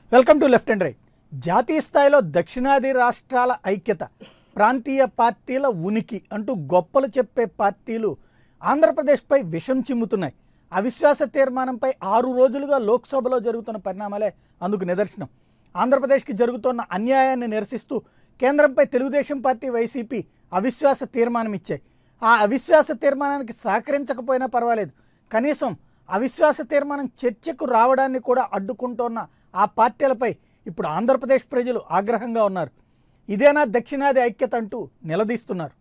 Welcome to left and right జాతీయ స్థాయిలో దక్షిణాది రాష్ట్రాల ఐక్యత ప్రాంతీయ పార్టీల ఉనికి అంటూ గొప్పలు చెప్పే పార్టీలు ఆంధ్రప్రదేశ్పై విషం చిమ్ముతున్నాయి అవిశ్వాస తీర్మానంపై ఆరు రోజులుగా లోక్సభలో జరుగుతున్న పరిణామాలే అందుకు నిదర్శనం ఆంధ్రప్రదేశ్కి జరుగుతున్న అన్యాయాన్ని నిరసిస్తూ కేంద్రంపై తెలుగుదేశం పార్టీ వైసీపీ అవిశ్వాస తీర్మానం ఇచ్చాయి ఆ అవిశ్వాస తీర్మానానికి సహకరించకపోయినా పర్వాలేదు కనీసం అవిశ్వాస తీర్మానం చర్చకు రావడాన్ని కూడా అడ్డుకుంటోన్న ఆ పార్టీలపై ఇప్పుడు ఆంధ్రప్రదేశ్ ప్రజలు ఆగ్రహంగా ఉన్నారు ఇదేనా దక్షిణాది ఐక్యత అంటూ నిలదీస్తున్నారు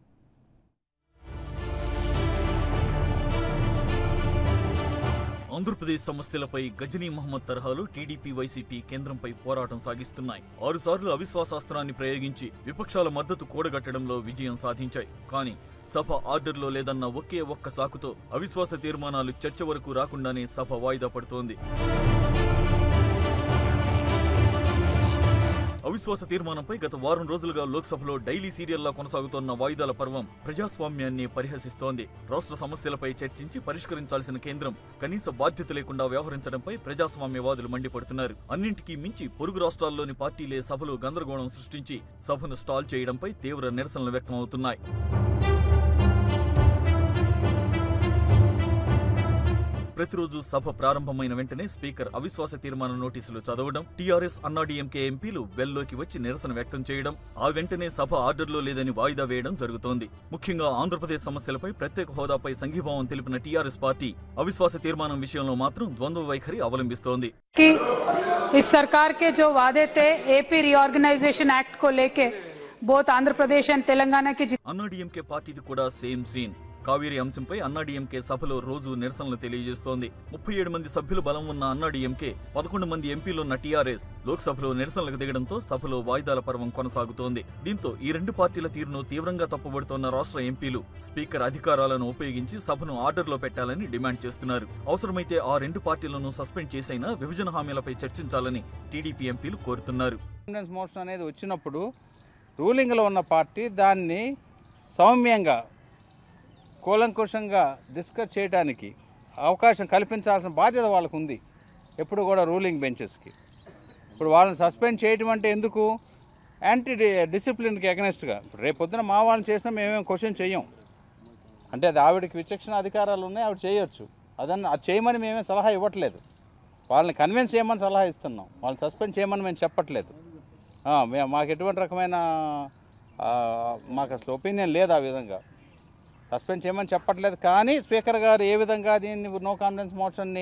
ఆంధ్రప్రదేశ్ సమస్యలపై గజనీ మహమ్మద్ తరహాలో టీడీపీ వైసీపీ కేంద్రంపై పోరాటం సాగిస్తున్నాయి ఆరుసార్లు అవిశ్వాసాస్త్రాన్ని ప్రయోగించి విపక్షాల మద్దతు కూడగట్టడంలో విజయం సాధించాయి కానీ సభ ఆర్డర్లో లేదన్న ఒకే ఒక్క సాకుతో అవిశ్వాస తీర్మానాలు చర్చ వరకు రాకుండానే సభ వాయిదా పడుతోంది అవిశ్వాస తీర్మానంపై గత వారం రోజులుగా లోక్సభలో డైలీ సీరియల్లా కొనసాగుతోన్న వాయిదాల పర్వం ప్రజాస్వామ్యాన్ని పరిహసిస్తోంది రాష్ట్ర సమస్యలపై చర్చించి పరిష్కరించాల్సిన కేంద్రం కనీస బాధ్యత లేకుండా వ్యవహరించడంపై ప్రజాస్వామ్యవాదులు మండిపడుతున్నారు అన్నింటికీ మించి పొరుగు రాష్ట్రాల్లోని పార్టీలే సభలో గందరగోళం సృష్టించి సభను స్టాల్ చేయడంపై తీవ్ర నిరసనలు వ్యక్తమవుతున్నాయి ప్రతిరోజు సభ ప్రారంభమైన వెంటనే స్పీకర్ అవిశ్వాస తీర్మాన నోటీసులు చదవడం టీఆర్ఎస్ అన్నాడీఎంకే ఎంపీలు వెల్లోకి వచ్చి నిరసన వ్యక్తం చేయడం ఆ వెంటనే సభ ఆర్డర్లో లేదని వాయిదా వేయడం జరుగుతోంది ముఖ్యంగా ఆంధ్రప్రదేశ్ సమస్యలపై ప్రత్యేక హోదాపై సంఘీభావం తెలిపిన టీఆర్ఎస్ పార్టీ అవిశ్వాస తీర్మానం విషయంలో మాత్రం ద్వంద్వ వైఖరి అవలంబిస్తోంది कि इस सरकार के जो वादे थे एपी रीऑर्गेनाइजेशन एक्ट को लेके बोथ आंध्र प्रदेश एंड तेलंगाना के जित- అన్నాడీఎంకే పార్టీది కూడా సేమ్ సీన్ కావేరీ అంశంపై అన్నాడీఎంకే సభలో రోజు నిరసనలు తెలియజేస్తోంది ముప్పై ఏడు మంది సభ్యులు బలం ఉన్న అన్నాడీఎంకే పదకొండు మంది ఎంపీలున్న టీఆర్ఎస్ లోక్సభలో నిరసనలకు దిగడంతో సభలో వాయిదాల పర్వం కొనసాగుతోంది దీంతో ఈ రెండు పార్టీల తీరును తీవ్రంగా తప్పుబడుతోన్న రాష్ట్ర ఎంపీలు స్పీకర్ అధికారాలను ఉపయోగించి సభను ఆర్డర్లో పెట్టాలని డిమాండ్ చేస్తున్నారు అవసరమైతే ఆ రెండు పార్టీలను సస్పెండ్ చేసైనా విభజన హామీలపై చర్చించాలని టీడీపీ ఎంపీలు కోరుతున్నారు కాన్ఫిడెన్స్ మోషన్ అనేది వచ్చినప్పుడు రూలింగ్లో ఉన్న పార్టీ దాన్ని సౌమ్యంగా కూలంకుషంగా డిస్కస్ చేయడానికి అవకాశం కల్పించాల్సిన బాధ్యత వాళ్ళకు ఉంది ఎప్పుడు కూడా రూలింగ్ బెంచెస్కి ఇప్పుడు వాళ్ళని సస్పెండ్ చేయడం అంటే ఎందుకు యాంటీ డిసిప్లిన్కి అగనెస్ట్గా ఇప్పుడు రేపు పొద్దున మా వాళ్ళని చేసినా మేమేం క్వశ్చన్ చెయ్యం అంటే అది ఆవిడకి విచక్షణ అధికారాలు ఉన్నాయి ఆవిడ చేయొచ్చు అదన్న అది చేయమని మేమేం సలహా ఇవ్వట్లేదు వాళ్ళని కన్విన్స్ చేయమని సలహా ఇస్తున్నాం వాళ్ళని సస్పెండ్ చేయమని మేము చెప్పట్లేదు ఆ, మే- మాకు ఎటువంటి రకమైన ఆ, మాకు అసలు ఒపీనియన్ లేదు ఆ విధంగా సస్పెండ్ చేయమని చెప్పట్లేదు కానీ స్పీకర్ గారు ఏ విధంగా దీన్ని నో కాన్ఫిడెన్స్ మోషన్ని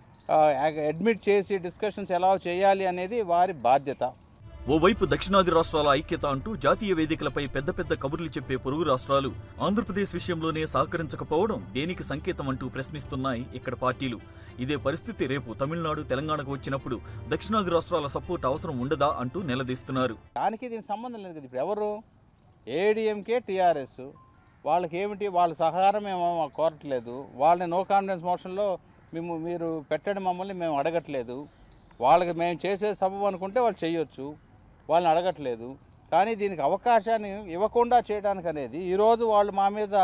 అడ్మిట్ చేసి డిస్కషన్స్ ఎలా చేయాలి అనేది వారి బాధ్యత ఓవైపు దక్షిణాది రాష్ట్రాల ఐక్యత అంటూ జాతీయ వేదికలపై పెద్ద పెద్ద కబుర్లు చెప్పే పొరుగు రాష్ట్రాలు ఆంధ్రప్రదేశ్ విషయంలోనే సహకరించకపోవడం దేనికి సంకేతం అంటూ ప్రశ్నిస్తున్నాయి ఇక్కడ పార్టీలు ఇదే పరిస్థితి రేపు తమిళనాడు తెలంగాణకు వచ్చినప్పుడు దక్షిణాది రాష్ట్రాల సపోర్ట్ అవసరం ఉండదా అంటూ నిలదీస్తున్నారు దానికి దీనికి సంబంధం లేదు కదా ఇప్పుడు ఎవరు ఏడిఎంకే టీఆర్ఎస్ వాళ్ళకి ఏమిటి వాళ్ళ సహకారం మేము కోరట్లేదు వాళ్ళని నో కాన్ఫిడెన్స్ మోషన్లో మేము మీరు పెట్టండి మమ్మల్ని మేము అడగట్లేదు వాళ్ళకి మేము చేసే సబబు అనుకుంటే వాళ్ళు చేయొచ్చు వాళ్ళని అడగట్లేదు కానీ దీనికి అవకాశాన్ని ఇవ్వకుండా చేయడానికి అనేది ఈరోజు వాళ్ళు మా మీద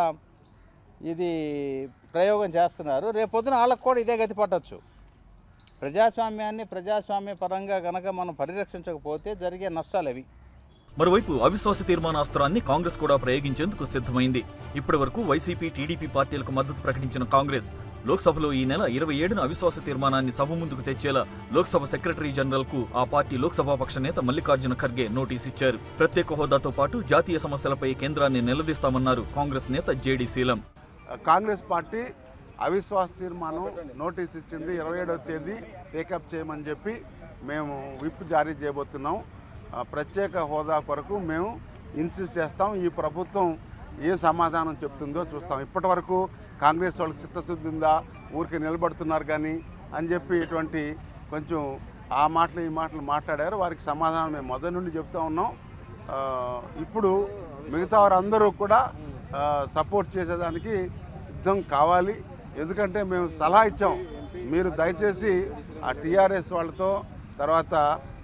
ఇది ప్రయోగం చేస్తున్నారు రేపొద్దున వాళ్ళకు కూడా ఇదే గతి పట్టచ్చు ప్రజాస్వామ్యాన్ని ప్రజాస్వామ్య పరంగా గనక మనం పరిరక్షించకపోతే జరిగే నష్టాలు అవి మరోవైపు అవిశ్వాస తీర్మానాస్త్రాన్ని కాంగ్రెస్ కూడా ప్రయోగించేందుకు సిద్ధమైంది ఇప్పటి వరకు వైసీపీ టీడీపీ పార్టీలకు మద్దతు ప్రకటించిన కాంగ్రెస్ లోక్సభలో ఈ నెల ఇరవై ఏడున అవిశ్వాస తీర్మానాన్ని సభ ముందుకు తెచ్చేలా లోక్సభ సెక్రటరీ జనరల్ కు ఆ పార్టీ లోక్సభాపక్ష నేత మల్లికార్జున ఖర్గే నోటీస్ ఇచ్చారు ప్రత్యేక హోదాతో పాటు జాతీయ సమస్యలపై కేంద్రాన్ని నిలదీస్తామన్నారు కాంగ్రెస్ నేత జేడీ శీలం కాంగ్రెస్ పార్టీ అవిశ్వాస తీర్మానం నోటీస్ ఇచ్చింది ఇరవై ఏడవ తేదీ టేకప్ చేయమని చెప్పి మేము విప్ జారీ చేయబోతున్నాం ఆ, ప్రత్యేక హోదా కొరకు మేము ఇన్సిస్ట్ చేస్తాం ఈ ప్రభుత్వం ఏ సమాధానం చెప్తుందో చూస్తాం ఇప్పటి వరకు కాంగ్రెస్ వాళ్ళకి చిత్తశుద్ధి ఉందా ఊరికి నిలబడుతున్నారు కానీ అని చెప్పి ఇటువంటి కొంచెం ఆ మాటలు ఈ మాటలు మాట్లాడారు వారికి సమాధానం మేము మొదటి నుండి చెప్తా ఉన్నాం ఆ, ఇప్పుడు మిగతా వారందరూ కూడా ఆ, సపోర్ట్ చేసేదానికి సిద్ధం కావాలి ఎందుకంటే మేము సలహా ఇచ్చాం మీరు దయచేసి ఆ టీఆర్ఎస్ వాళ్ళతో తర్వాత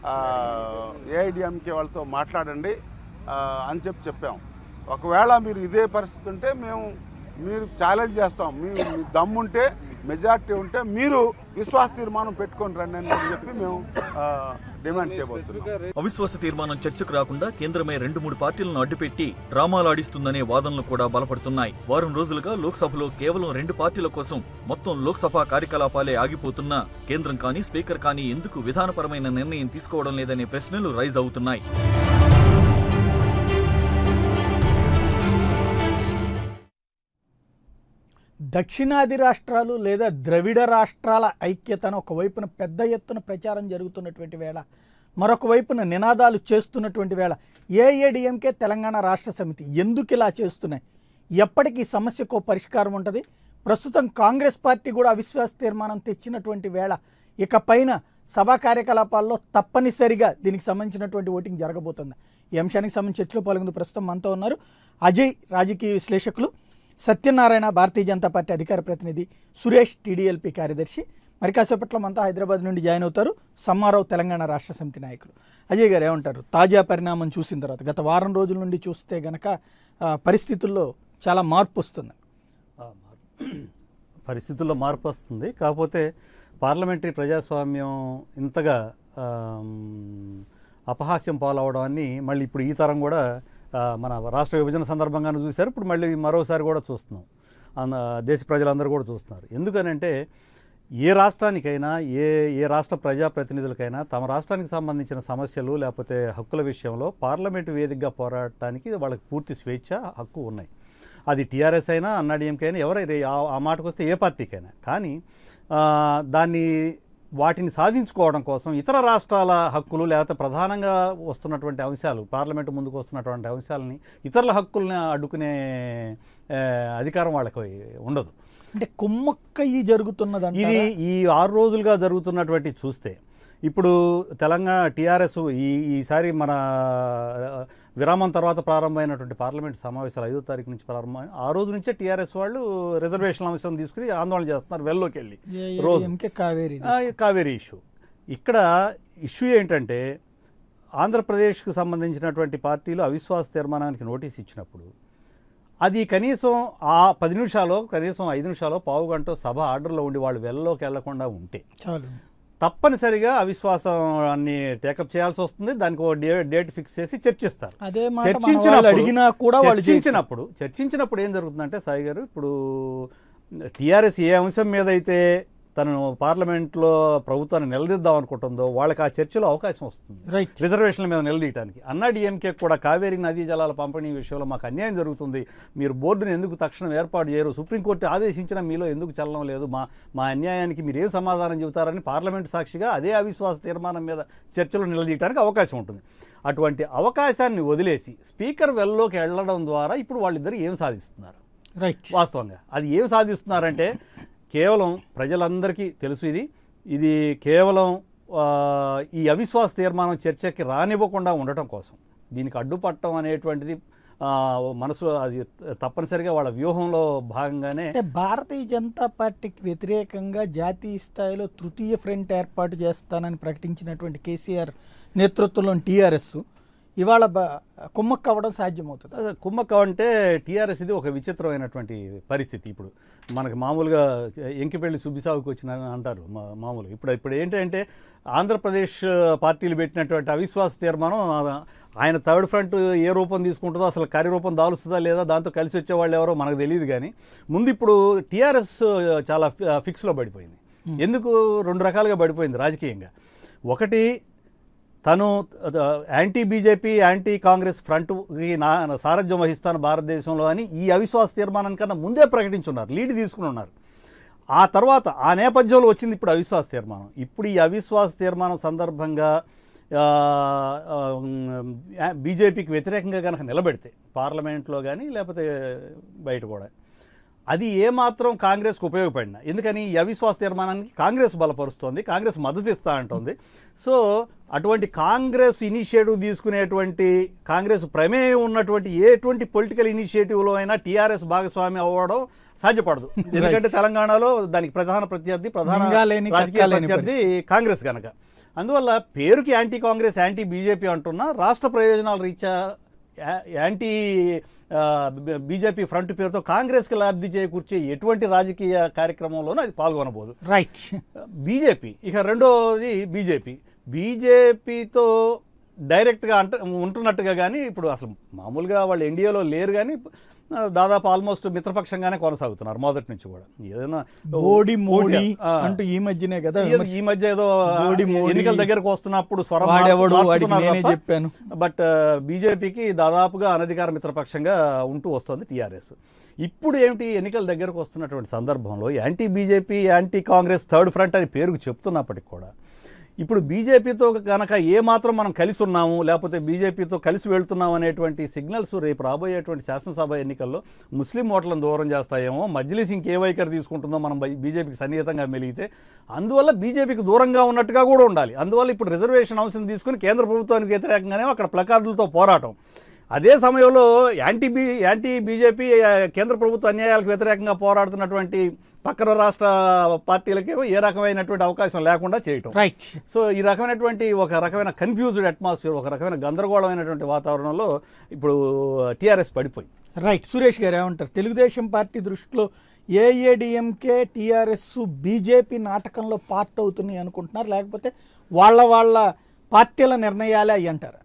ఏఐడిఎంకే వాళ్ళతో మాట్లాడండి ఆ, అని చెప్పి చెప్పాం ఒకవేళ మీరు ఇదే పరిస్థితి ఉంటే మేము మీరు ఛాలెంజ్ చేస్తాం మీ మీ దమ్ముంటే మెజార్టీ ఉంటే మీరు విశ్వాస తీర్మానం పెట్టుకొని రండి అని చెప్పి మేము ఆ, డిమాండ్ చేయబోతున్నాం అవిశ్వాస తీర్మానం చర్చకు రాకుండా కేంద్రమే రెండు మూడు పార్టీలను అడ్డుపెట్టి డ్రామాలు ఆడిస్తుందనే వాదనలు కూడా బలపడుతున్నాయి వారం రోజులుగా లోక్సభలో కేవలం రెండు పార్టీల కోసం మొత్తం లోక్సభ కార్యకలాపాలే ఆగిపోతున్నా కేంద్రం కానీ స్పీకర్ కానీ ఎందుకు విధానపరమైన నిర్ణయం తీసుకోవడం లేదనే ప్రశ్నలు రైజ్ అవుతున్నాయి దక్షిణాది రాష్ట్రాలు లేదా ద్రవిడ రాష్ట్రాల ఐక్యతను ఒకవైపున పెద్ద ఎత్తున ప్రచారం జరుగుతున్నటువంటి వేళ మరొక వైపున నినాదాలు చేస్తున్నటువంటి వేళ ఏఏడిఎంకే తెలంగాణ రాష్ట్ర సమితి ఎందుకు ఇలా చేస్తున్నాయి ఎప్పటికీ ఈ సమస్యకు పరిష్కారం ఉంటుంది ప్రస్తుతం కాంగ్రెస్ పార్టీ కూడా అవిశ్వాస తీర్మానం తెచ్చినటువంటి వేళ ఇక పైన సభా కార్యకలాపాల్లో తప్పనిసరిగా దీనికి సంబంధించినటువంటి ఓటింగ్ జరగబోతుంది ఈ అంశానికి సంబంధించి చర్చలో పాల్గొంది ప్రస్తుతం మనతో ఉన్నారు అజయ్ రాజకీయ విశ్లేషకులు సత్యనారాయణ భారతీయ జనతా పార్టీ అధికార ప్రతినిధి సురేష్ టీడీఎల్పీ కార్యదర్శి మరి కాసేపట్లో మనతో హైదరాబాద్ నుండి జాయిన్ అవుతారు సమ్మారావు తెలంగాణ రాష్ట్ర సమితి నాయకులు అజయ్ గారు ఏమంటారు తాజా పరిణామం చూసిన తర్వాత గత వారం రోజుల నుండి చూస్తే గనక ఆ, పరిస్థితుల్లో చాలా మార్పు వస్తుంది ఆ, మార్పు. పరిస్థితుల్లో మార్పు వస్తుంది కాకపోతే పార్లమెంటరీ ప్రజాస్వామ్యం ఇంతగా ఆమ్, అపహాస్యం పాలవడాన్ని మళ్ళీ ఇప్పుడు ఈ తరం కూడా ఆ, మన రాష్ట్ర విభజన సందర్భంగానే చూశారు ఇప్పుడు మళ్ళీ మరోసారి కూడా చూస్తున్నాం అన్న- దేశ ప్రజలందరూ కూడా చూస్తున్నారు ఎందుకనంటే ఏ రాష్ట్రానికైనా ఏ ఏ రాష్ట్ర ప్రజాప్రతినిధులకైనా తమ రాష్ట్రానికి సంబంధించిన సమస్యలు లేకపోతే హక్కుల విషయంలో పార్లమెంటు వేదికగా పోరాడటానికి వాళ్ళకి పూర్తి స్వేచ్ఛ హక్కు ఉన్నాయి అది టీఆర్ఎస్ అయినా అన్నాడీఎంకే అయినా ఎవరైనా ఆ- ఆ మాటకు వస్తే ఏ పార్టీకైనా కానీ ఆ, దాన్ని వాటిని సాధించుకోవడం కోసం ఇతర రాష్ట్రాల హక్కులు లేకపోతే ప్రధానంగా వస్తున్నటువంటి అంశాలు పార్లమెంటు ముందుకు వస్తున్నటువంటి అంశాలని ఇతరుల హక్కుల్ని అడ్డుకునే ఆ, అధికారం వాళ్ళకి ఉండదు అంటే కుమ్మక్కయ్యి జరుగుతున్నదంట ఇది ఈ ఆరు రోజులుగా జరుగుతున్నటువంటి చూస్తే ఇప్పుడు తెలంగాణ టీఆర్ఎస్ ఈ ఈసారి మన ఆ, విరామం తర్వాత ప్రారంభమైనటువంటి పార్లమెంట్ సమావేశాలు ఐదో తారీఖు నుంచి ప్రారంభమైన ఆ రోజు నుంచే టీఆర్ఎస్ వాళ్ళు రిజర్వేషన్ అంశం తీసుకుని ఆందోళన చేస్తున్నారు వెల్లోకి వెళ్ళి రోజు ఏఐఏడిఎంకే కావేరీ ఆ, ఈ కావేరీ ఇష్యూ ఇక్కడ ఇష్యూ ఏంటంటే ఆంధ్రప్రదేశ్కు సంబంధించినటువంటి పార్టీలు అవిశ్వాస తీర్మానానికి నోటీస్ ఇచ్చినప్పుడు అది కనీసం ఆ పది నిమిషాలు కనీసం ఐదు నిమిషాలు పావు గంట సభ ఆర్డర్లో ఉండి వాళ్ళు వెళ్ళలోకి వెళ్లకుండా ఉంటే చాలు తప్పనిసరిగా అవిశ్వాసాన్ని టేకప్ చేయాల్సి వస్తుంది దానికి ఒక డే డేట్ ఫిక్స్ చేసి చర్చిస్తారు అదే మాట మన వాళ్ళు చర్చించినప్పుడు అడిగినా కూడా వాళ్ళు చేయట్లేదు. చర్చించినప్పుడు చర్చించినప్పుడు ఏం జరుగుతుందంటే సాయి గారు ఇప్పుడు టీఆర్ఎస్ ఏ అంశం మీద అయితే తను పార్లమెంట్లో ప్రభుత్వాన్ని నిలదీద్దాం అనుకుంటుందో వాళ్ళకి ఆ చర్చలో అవకాశం వస్తుంది రైట్ రిజర్వేషన్ల మీద నిలదీయడానికి అన్నా డిఎంకే కూడా కావేరీ నదీ జలాల పంపిణీ విషయంలో మాకు అన్యాయం జరుగుతుంది మీరు బోర్డును ఎందుకు తక్షణం ఏర్పాటు చేయరు సుప్రీంకోర్టు ఆదేశించిన మీలో ఎందుకు చలనం లేదు మా మా అన్యాయానికి మీరు ఏం సమాధానం చెబుతారని పార్లమెంటు సాక్షిగా అదే అవిశ్వాస తీర్మానం మీద చర్చలు నిలదీయడానికి అవకాశం ఉంటుంది అటువంటి అవకాశాన్ని వదిలేసి స్పీకర్ వెల్లోకి వెళ్ళడం ద్వారా ఇప్పుడు వాళ్ళిద్దరు ఏం సాధిస్తున్నారు రైట్ వాస్తవంగా అది ఏం సాధిస్తున్నారంటే కేవలం ప్రజలందరికీ తెలుసు ఇది ఇది కేవలం ఆ, ఈ అవిశ్వాస తీర్మానం చర్చకి రానివ్వకుండా ఉండటం కోసం దీనికి అడ్డుపట్టడం అనేటువంటిది ఆ, మనసు అది తప్పనిసరిగా వాళ్ళ వ్యూహంలో భాగంగానే అంటే భారతీయ జనతా పార్టీకి వ్యతిరేకంగా జాతీయ స్థాయిలో తృతీయ ఫ్రంట్ ఏర్పాటు చేస్తానని ప్రకటించినటువంటి కేసీఆర్ నేతృత్వంలోని టీఆర్ఎస్ ఇవాళ బ- కుమ్మక్క అవ్వడం సాధ్యమవుతుంది అదే కుమ్మక్క అంటే టీఆర్ఎస్ ఇది ఒక విచిత్రమైనటువంటి పరిస్థితి ఇప్పుడు మనకి మామూలుగా ఎంకిపెళ్లి సుబ్బిసాగుకి వచ్చిన అంటారు మా మామూలుగా ఇప్పుడు ఇప్పుడు ఏంటంటే ఆంధ్రప్రదేశ్ పార్టీలు పెట్టినటువంటి అవిశ్వాస తీర్మానం ఆ- ఆయన థర్డ్ ఫ్రంట్ ఏ రూపం తీసుకుంటుందో అసలు కార్యరూపం దాలుస్తుందా లేదా దాంతో కలిసి వచ్చే వాళ్ళు ఎవరో మనకు తెలియదు కానీ ముందు ఇప్పుడు టీఆర్ఎస్ చాలా ఫి- ఫిక్స్లో పడిపోయింది ఎందుకు రెండు రకాలుగా పడిపోయింది రాజకీయంగా ఒకటి తను అద, యాంటీ బీజేపీ యాంటీ కాంగ్రెస్ ఫ్రంట్కి నా సారథ్యం వహిస్తాను భారతదేశంలో అని ఈ అవిశ్వాస తీర్మానానికన్నా ముందే ప్రకటించున్నారు లీడ్ తీసుకుని ఉన్నారు ఆ తర్వాత ఆ నేపథ్యంలో వచ్చింది ఇప్పుడు అవిశ్వాస తీర్మానం ఇప్పుడు ఈ అవిశ్వాస తీర్మానం సందర్భంగా ఆ, ఆ, ఉమ్, యా- బీజేపీకి వ్యతిరేకంగా కనుక నిలబెడితే పార్లమెంట్లో కానీ లేకపోతే బయట కూడా అది ఏమాత్రం కాంగ్రెస్కు ఉపయోగపడిన ఎందుకని ఈ అవిశ్వాస తీర్మానానికి కాంగ్రెస్ బలపరుస్తోంది కాంగ్రెస్ మద్దతు ఇస్తా అంటుంది సో అటువంటి కాంగ్రెస్ ఇనిషియేటివ్ తీసుకునేటువంటి కాంగ్రెస్ ప్రమేయం ఉన్నటువంటి ఎటువంటి పొలిటికల్ ఇనిషియేటివ్లో అయినా టీఆర్ఎస్ భాగస్వామి అవ్వడం సాధ్యపడదు ఎందుకంటే తెలంగాణలో దానికి ప్రధాన ప్రత్యర్థి ప్రధాన మింగాలేని, రాజకీయ కక్కాలేని ప్రత్యర్థి కాంగ్రెస్ కనుక అందువల్ల పేరుకి యాంటీ కాంగ్రెస్ యాంటీ బీజేపీ అంటున్నా రాష్ట్ర ప్రయోజనాల రీత్యా యా- యాంటీ ఆ, బి- బీజేపీ ఫ్రంట్ పేరుతో కాంగ్రెస్కి లబ్ధి చేకూర్చే ఎటువంటి రాజకీయ కార్యక్రమంలోనూ అది పాల్గొనబోదు రైట్ బీజేపీ ఇక రెండోది బీజేపీ బీజేపీతో డైరెక్ట్గా అంట ఉంటున్నట్టుగా కానీ ఇప్పుడు అసలు మామూలుగా వాళ్ళు ఎన్డీఏలో లేరు కానీ ఆ, దాదాపు ఆల్మోస్ట్ మిత్రపక్షంగానే కొనసాగుతున్నారు మొదటి నుంచి కూడా ఏదైనా మోడీ మోడీ ఆ. అంటూ ఈ మధ్యనే కదా ఏదో ఈ మధ్య ఏదో మోడీ, మోడీ. ఎన్నికల దగ్గరకు వస్తున్నప్పుడు స్వరం వాడెవడు, మార్చు- వాడికి మార్చుకున్నారు నేనే తప్ప, చెప్పాను. బట్ బీజేపీకి దాదాపుగా అనధికార మిత్రపక్షంగా ఉంటూ వస్తుంది టీఆర్ఎస్ ఇప్పుడు ఏమిటి ఎన్నికల దగ్గరకు వస్తున్నటువంటి సందర్భంలో anti BJP anti Congress third front అని పేరుకు చెప్తున్నప్పటికి కూడా ఇప్పుడు బీజేపీతో కనుక ఏ మాత్రం మనం కలిసి ఉన్నాము లేకపోతే బీజేపీతో కలిసి వెళ్తున్నాం అనేటువంటి సిగ్నల్స్ రేపు రాబోయేటువంటి శాసనసభ ఎన్నికల్లో ముస్లిం ఓట్లను దూరం చేస్తాయేమో మజ్లిస్ ఇంకే వైఖరి తీసుకుంటుందో మనం బై- బీజేపీకి సన్నిహితంగా మెలిగితే అందువల్ల బీజేపీకి దూరంగా ఉన్నట్టుగా కూడా ఉండాలి అందువల్ల ఇప్పుడు రిజర్వేషన్ అంశం తీసుకుని కేంద్ర ప్రభుత్వానికి వ్యతిరేకంగానే అక్కడ ప్లకార్డులతో పోరాటం అదే సమయంలో యాంటీ బీ యాంటీ బీజేపీ ఆ, కేంద్ర ప్రభుత్వ అన్యాయాలకు వ్యతిరేకంగా పోరాడుతున్నటువంటి పక్కన రాష్ట్ర పార్టీలకేమో ఏ రకమైనటువంటి అవకాశం లేకుండా చేయటం రైట్ సో ఈ రకమైనటువంటి ఒక రకమైన కన్ఫ్యూజ్డ్ అట్మాస్ఫియర్ ఒక రకమైన గందరగోళమైనటువంటి వాతావరణంలో ఇప్పుడు టీఆర్ఎస్ పడిపోయి రైట్ సురేష్ గారు ఏమంటారు తెలుగుదేశం పార్టీ దృష్టిలో ఏఏడిఎంకే టీఆర్ఎస్ బీజేపీ నాటకంలో పార్ట్ అవుతున్నాయి అనుకుంటున్నారు లేకపోతే వాళ్ళ వాళ్ళ పార్టీల నిర్ణయాలే అయ్యి అంటారా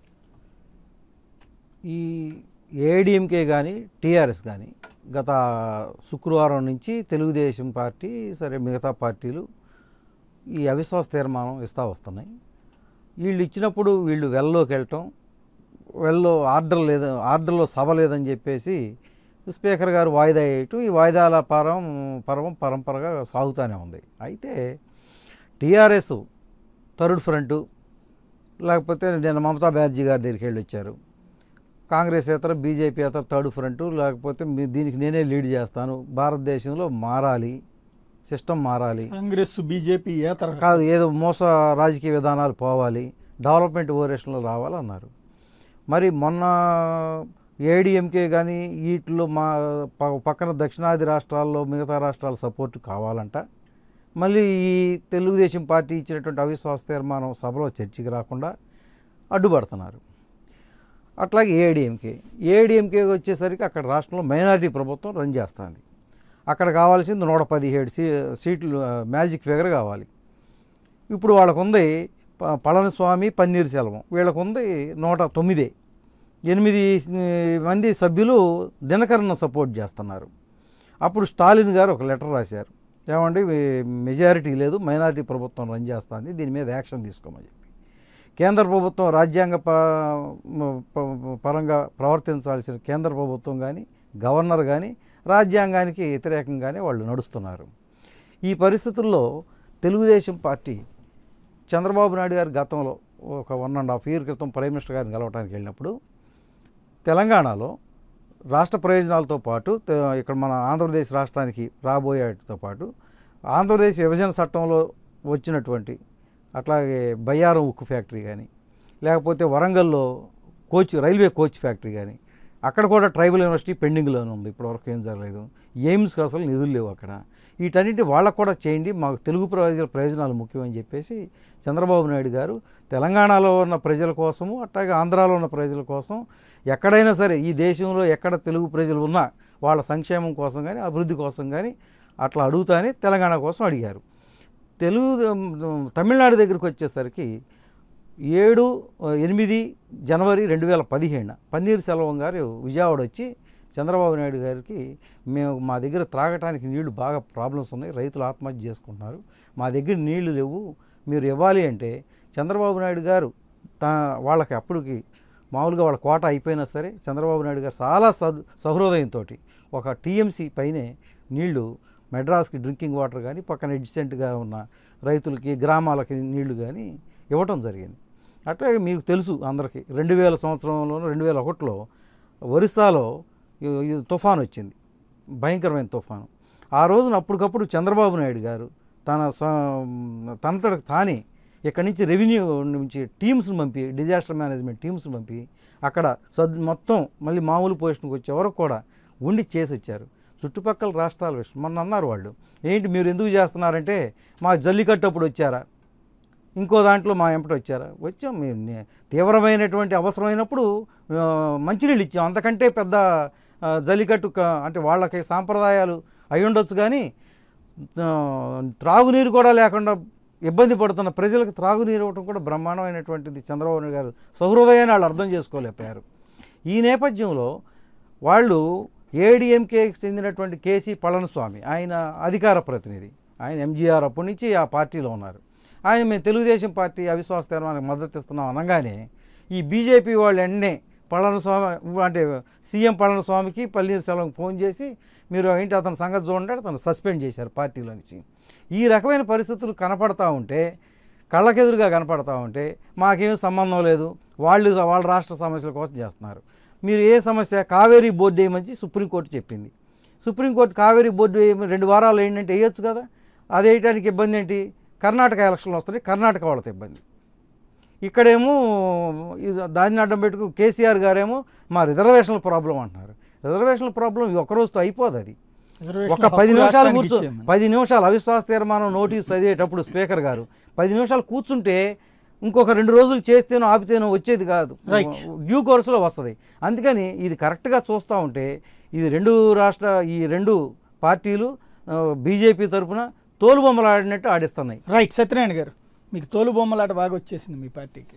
ఈ ఏఐడిఎంకే కానీ టీఆర్ఎస్ కానీ గత శుక్రవారం నుంచి తెలుగుదేశం పార్టీ సరే మిగతా పార్టీలు ఈ అవిశ్వాస తీర్మానం ఇస్తూ వస్తున్నాయి వీళ్ళు ఇచ్చినప్పుడు వీళ్ళు వెల్లోకి వెళ్ళటం వెల్లో ఆర్డర్ లేదు ఆర్డర్లో సభ లేదని చెప్పేసి స్పీకర్ గారు వాయిదా వేయటం ఈ వాయిదాల పరం పర్వం పరంపరగా సాగుతూనే ఉంది అయితే టీఆర్ఎస్ థర్డ్ ఫ్రంట్ లేకపోతే నేను మమతా బెనర్జీ గారి దగ్గరికి వెళ్ళి వచ్చారు కాంగ్రెస్ ఇతర బీజేపీ ఇతర థర్డ్ ఫ్రంట్ లేకపోతే మీ దీనికి నేనే లీడ్ చేస్తాను భారతదేశంలో మారాలి సిస్టమ్ మారాలి కాంగ్రెస్ బీజేపీ ఏ తరహా కాదు ఏదో మోస రాజకీయ విధానాలు పోవాలి డెవలప్మెంట్ ఓరియేషన్లో రావాలన్నారు మరి మొన్న ఏడిఎంకే కానీ వీటిలో మా ప- పక్కన దక్షిణాది రాష్ట్రాల్లో మిగతా రాష్ట్రాల సపోర్ట్ కావాలంట మళ్ళీ ఈ తెలుగుదేశం పార్టీ ఇచ్చినటువంటి అవిశ్వాస తీర్మానం సభలో చర్చకి రాకుండా అడ్డుపడుతున్నారు అట్లాగే ఏఐడిఎంకే ఏఐడిఎంకే వచ్చేసరికి అక్కడ రాష్ట్రంలో మైనారిటీ ప్రభుత్వం రన్ చేస్తుంది అక్కడ కావాల్సింది నూట పదిహేడు సీ సీట్లు ఆ, మ్యాజిక్ ఫిగర్ కావాలి ఇప్పుడు వాళ్ళకు ఉంది ప- పళనిస్వామి పన్నీర్ సెల్వం వీళ్ళకు ఉంది నూట తొమ్మిదే ఎనిమిది ఆ, మంది సభ్యులు దినకరణ సపోర్ట్ చేస్తున్నారు అప్పుడు స్టాలిన్ గారు ఒక లెటర్ రాశారు ఏమండి మీ- మెజారిటీ లేదు మైనారిటీ ప్రభుత్వం రన్ చేస్తుంది దీని మీద యాక్షన్ తీసుకోమని చెప్పి కేంద్ర ప్రభుత్వం రాజ్యాంగ ప- ప- పరంగా ప్రవర్తించాల్సిన కేంద్ర ప్రభుత్వం కానీ గవర్నర్ కానీ రాజ్యాంగానికి వ్యతిరేకంగానే వాళ్ళు నడుస్తున్నారు ఈ పరిస్థితుల్లో తెలుగుదేశం పార్టీ చంద్రబాబు నాయుడు గారు గతంలో ఒక వన్ అండ్ హాఫ్ ఇయర్ క్రితం ప్రైమ్ మినిస్టర్ గారిని కలవడానికి వెళ్ళినప్పుడు తెలంగాణలో రాష్ట్ర ప్రయోజనాలతో పాటు తె- ఇక్కడ మన ఆంధ్రప్రదేశ్ రాష్ట్రానికి రాబోయేటితో పాటు ఆంధ్రప్రదేశ్ విభజన చట్టంలో వచ్చినటువంటి అట్లాగే బయ్యారం ఉక్కు ఫ్యాక్టరీ కానీ లేకపోతే వరంగల్లో కోచ్ రైల్వే కోచ్ ఫ్యాక్టరీ కానీ అక్కడ కూడా ట్రైబల్ యూనివర్సిటీ పెండింగ్లోనే ఉంది ఇప్పటివరకు ఏం జరగలేదు ఎయిమ్స్కి అసలు నిధులు లేవు అక్కడ వీటన్నిటి వాళ్ళకు కూడా చేయండి మాకు తెలుగు ప్రజల ప్రయోజనాలు ముఖ్యమని చెప్పేసి చంద్రబాబు నాయుడు గారు తెలంగాణలో ఉన్న ప్రజల కోసము అట్లాగే ఆంధ్రాలో ఉన్న ప్రజల కోసం ఎక్కడైనా సరే ఈ దేశంలో ఎక్కడ తెలుగు ప్రజలు ఉన్నా వాళ్ళ సంక్షేమం కోసం కానీ అభివృద్ధి కోసం కానీ అట్లా అడుగుతానే తెలంగాణ కోసం అడిగారు తెలుగు తమిళనాడు దగ్గరికి వచ్చేసరికి ఏడు ఎనిమిది జనవరి రెండు వేల పదిహేను పన్నీర్ సెల్వం గారు విజయవాడ వచ్చి చంద్రబాబు నాయుడు గారికి మేము మా దగ్గర త్రాగటానికి నీళ్లు బాగా ప్రాబ్లమ్స్ ఉన్నాయి రైతులు ఆత్మహత్య చేసుకుంటున్నారు మా దగ్గర నీళ్లు లేవు మీరు ఇవ్వాలి అంటే చంద్రబాబు నాయుడు గారు తా వాళ్ళకి అప్పటికి మామూలుగా వాళ్ళ కోట అయిపోయినా సరే చంద్రబాబు నాయుడు గారు చాలా సద్ సహృదయంతో ఒక టీఎంసీ పైనే నీళ్లు మెడ్రాస్కి డ్రింకింగ్ వాటర్ కానీ పక్కన ఎడ్జెంట్గా ఉన్న రైతులకి గ్రామాలకి నీళ్లు కానీ ఇవ్వటం జరిగింది అట్లాగే మీకు తెలుసు అందరికీ రెండు వేల సంవత్సరంలో రెండు వేల ఒకటిలో ఒరిస్సాలో ఈ- ఈ తుఫాన్ వచ్చింది భయంకరమైన తుఫాను ఆ రోజున అప్పటికప్పుడు చంద్రబాబు నాయుడు గారు తన స- తనంతట తానే ఇక్కడి నుంచి రెవెన్యూ నుంచి టీమ్స్ని పంపి డిజాస్టర్ మేనేజ్మెంట్ టీమ్స్ని పంపి అక్కడ సద్ మొత్తం మళ్ళీ మామూలు పొజిషన్కి వచ్చే వరకు కూడా ఉండి చేసి వచ్చారు చుట్టుపక్కల రాష్ట్రాల విషయం మొన్న అన్నారు వాళ్ళు ఏంటి మీరు ఎందుకు చేస్తున్నారంటే మా జల్లికట్టు అప్పుడు వచ్చారా ఇంకో దాంట్లో మా ఎంపటి వచ్చారా వచ్చాం మేము నే- తీవ్రమైనటువంటి అవసరమైనప్పుడు ఆ, మంచినీళ్ళు ఇచ్చాం అంతకంటే పెద్ద ఆ, జల్లికట్టు క- అంటే వాళ్ళకి సాంప్రదాయాలు అయి ఉండొచ్చు కానీ ఆ, త్రాగునీరు కూడా లేకుండా ఇబ్బంది పడుతున్న ప్రజలకు త్రాగునీరు ఇవ్వడం కూడా బ్రహ్మాండమైనటువంటిది చంద్రబాబు నాయుడు గారు సౌహృదయాన్ని వాళ్ళు అర్థం చేసుకోలేకపోయారు ఈ నేపథ్యంలో వాళ్ళు ఏడీఎంకేకి చెందినటువంటి కేసీ పళనిస్వామి ఆయన అధికార ప్రతినిధి ఆయన ఎంజీఆర్ అప్పటి నుంచి ఆ పార్టీలో ఉన్నారు ఆయన మేము తెలుగుదేశం పార్టీ అవిశ్వాస తీర్మానానికి మద్దతు ఇస్తున్నాం అనగానే ఈ బీజేపీ వాళ్ళు వెంటనే పళనిస్వామి అంటే సీఎం పళనిస్వామికి పన్నీర్సెల్వంకి ఫోన్ చేసి మీరు ఏంటి అతని సంగతి చూడండి అతను సస్పెండ్ చేశారు పార్టీలో నుంచి ఈ రకమైన పరిస్థితులు కనపడతా ఉంటే కళ్ళకెదురుగా కనపడతా ఉంటే మాకేం సంబంధం లేదు వాళ్ళు వాళ్ళ రాష్ట్ర సమస్యల కోసం చేస్తున్నారు మీరు ఏ సమస్య కావేరీ బోర్డు వేయమని సుప్రీంకోర్టు చెప్పింది సుప్రీంకోర్టు కావేరీ బోర్డు వేయమని రెండు వారాలు ఏంటంటే వేయొచ్చు కదా అది వేయడానికి ఇబ్బంది ఏంటి కర్ణాటక ఎలక్షన్లు వస్తున్నాయి కర్ణాటక వాళ్ళతో ఇబ్బంది ఇక్కడేమో ఇది దాన్ని అడ్డం పెట్టుకు కేసీఆర్ గారేమో మా రిజర్వేషన్ల ప్రాబ్లం అంటున్నారు రిజర్వేషన్ల ప్రాబ్లం ఈ ఒక్క రోజుతో అయిపోదు అది రిజర్వేషన్ ఒక పది హక్కు నిమిషాలు రాష్ట్రానికి కూర్చో ఇచ్చేయమని. పది నిమిషాలు అవిశ్వాస తీర్మానం నోటీస్ చదివేటప్పుడు స్పీకర్ గారు పది నిమిషాలు కూర్చుంటే ఇంకొక రెండు రోజులు చేస్తేనో ఆపితేనో వచ్చేది కాదు Right. డ్యూ కోర్సులో వస్తుంది అందుకని ఇది కరెక్ట్గా చూస్తూ ఉంటే ఇది రెండు రాష్ట్ర ఈ రెండు పార్టీలు బీజేపీ తరఫున తోలుబొమ్మలాడినట్టు ఆడిస్తున్నాయి రైట్ సత్యనారాయణ గారు మీకు తోలు బొమ్మలాట బాగా వచ్చేసింది మీ పార్టీకి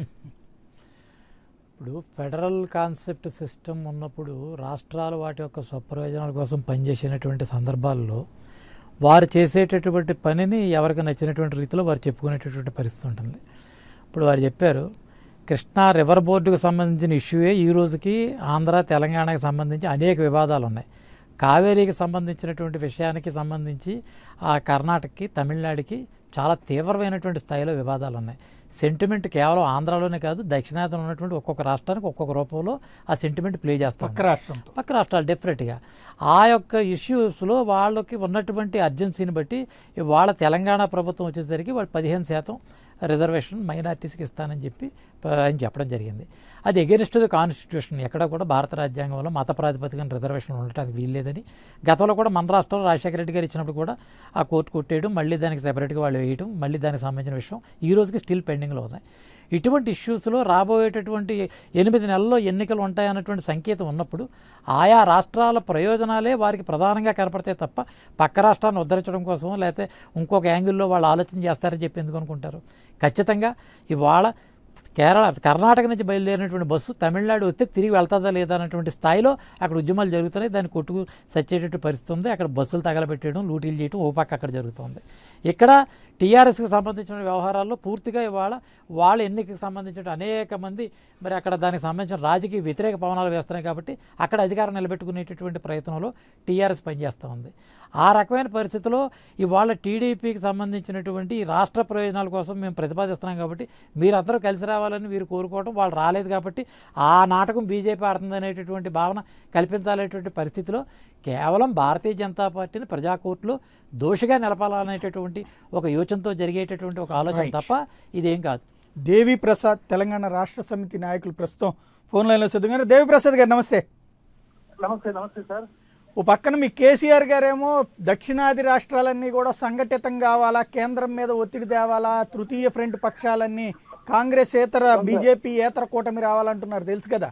ఇప్పుడు ఫెడరల్ కాన్సెప్ట్ సిస్టమ్ ఉన్నప్పుడు రాష్ట్రాలు వాటి యొక్క స్వప్రయోజనాల కోసం పనిచేసినటువంటి సందర్భాల్లో వారు చేసేటటువంటి పనిని ఎవరికి నచ్చినటువంటి రీతిలో వారు చెప్పుకునేటటువంటి పరిస్థితి ఉంటుంది ఇప్పుడు వారు చెప్పారు కృష్ణా రివర్ బోర్డుకు సంబంధించిన ఇష్యూయే ఈ రోజుకి ఆంధ్ర తెలంగాణకి సంబంధించి అనేక వివాదాలు ఉన్నాయి కావేరీకి సంబంధించినటువంటి విషయానికి సంబంధించి ఆ కర్ణాటకకి తమిళనాడుకి చాలా తీవ్రమైనటువంటి స్థాయిలో వివాదాలు ఉన్నాయి సెంటిమెంట్ కేవలం ఆంధ్రాలోనే కాదు దక్షిణాదిలో ఉన్నటువంటి ఒక్కొక్క రాష్ట్రానికి ఒక్కొక్క రూపంలో ఆ సెంటిమెంట్ ప్లే చేస్తాం పక్క రాష్ట్రంతో పక్క రాష్ట్రాలు డెఫినెట్గా ఆ యొక్క ఇష్యూస్లో వాళ్ళకి ఉన్నటువంటి అర్జెన్సీని బట్టి వాళ్ళ తెలంగాణ ప్రభుత్వం వచ్చేసరికి వాళ్ళు పదిహేను శాతం రిజర్వేషన్ మైనార్టీస్కి ఇస్తానని చెప్పి ప- ఆయన చెప్పడం జరిగింది అది ఎగెనిస్ట్ ది కాన్స్టిట్యూషన్ ఎక్కడ కూడా భారత రాజ్యాంగంలో మత ప్రాతిపదికన రిజర్వేషన్ ఉండటానికి వీల్లేదని గతంలో కూడా మన రాష్ట్రంలో రాజశేఖర రెడ్డి గారు ఇచ్చినప్పుడు కూడా ఆ కోర్టు కొట్టేయడం మళ్ళీ దానికి సెపరేట్గా వాళ్ళు వేయడం మళ్ళీ దానికి సంబంధించిన విషయం ఈ రోజుకి స్టిల్ పెండింగ్లో ఉన్నాయి ఇటువంటి ఇష్యూస్లో రాబోయేటటువంటి ఎనిమిది నెలల్లో ఎన్నికలు ఉంటాయన్నటువంటి సంకేతం ఉన్నప్పుడు ఆయా రాష్ట్రాల ప్రయోజనాలే వారికి ప్రధానంగా కనపడతాయి తప్ప పక్క రాష్ట్రాన్ని ఉద్ధరించడం కోసం లేకపోతే ఇంకొక యాంగిల్లో వాళ్ళు ఆలోచన చేస్తారని చెప్పి ఎందుకు అనుకుంటారు ఖచ్చితంగా ఇవాళ కేరళ కర్ణాటక నుంచి బయలుదేరినటువంటి బస్సు తమిళనాడు వస్తే తిరిగి వెళ్తుందా లేదా అన్నటువంటి స్థాయిలో అక్కడ ఉద్యమాలు జరుగుతున్నాయి దాన్ని కొట్టుకు సచ్చేటట్టు పరిస్థితి ఉంది అక్కడ బస్సులు తగలబెట్టడం లూటీలు చేయడం ఓ పక్క అక్కడ జరుగుతుంది ఇక్కడ టీఆర్ఎస్కి సంబంధించిన వ్యవహారాల్లో పూర్తిగా ఇవాళ వాళ్ళ ఎన్నికకి సంబంధించిన అనేక మంది మరి అక్కడ దానికి సంబంధించిన రాజకీయ వ్యతిరేక పవనాలు వేస్తున్నాయి కాబట్టి అక్కడ అధికారం నిలబెట్టుకునేటటువంటి ప్రయత్నంలో టీఆర్ఎస్ పనిచేస్తూ ఉంది ఆ రకమైన పరిస్థితిలో ఇవాళ టీడీపీకి సంబంధించినటువంటి ఈ రాష్ట్ర ప్రయోజనాల కోసం మేము ప్రతిపాదిస్తున్నాం కాబట్టి మీరందరూ కలిసి రావాలని వీరు కోరుకోవడం వాళ్ళు రాలేదు కాబట్టి ఆ నాటకం బీజేపీ ఆడుతుంది అనేటటువంటి భావన కల్పించాలనేటువంటి పరిస్థితిలో కేవలం భారతీయ జనతా పార్టీని ప్రజా కోర్టులో దోషిగా నిలపాలనేటటువంటి ఒక యోచనతో జరిగేటటువంటి ఒక ఆలోచన Right. తప్ప ఇదేం కాదు దేవి ప్రసాద్ తెలంగాణ రాష్ట్ర సమితి నాయకులు ప్రస్తుతం ఫోన్ లైన్లో చదువుగారు దేవి ప్రసాద్ గారు నమస్తే నమస్తే నమస్తే సార్ ఓ పక్కన మీ కేసీఆర్ గారేమో దక్షిణాది రాష్ట్రాలన్నీ కూడా సంఘటితం కావాలా కేంద్రం మీద ఒత్తిడి తేవాలా తృతీయ ఫ్రంట్ పక్షాలన్నీ కాంగ్రెస్ ఏతర బీజేపీ ఏతర కూటమి రావాలంటున్నారు తెలుసు కదా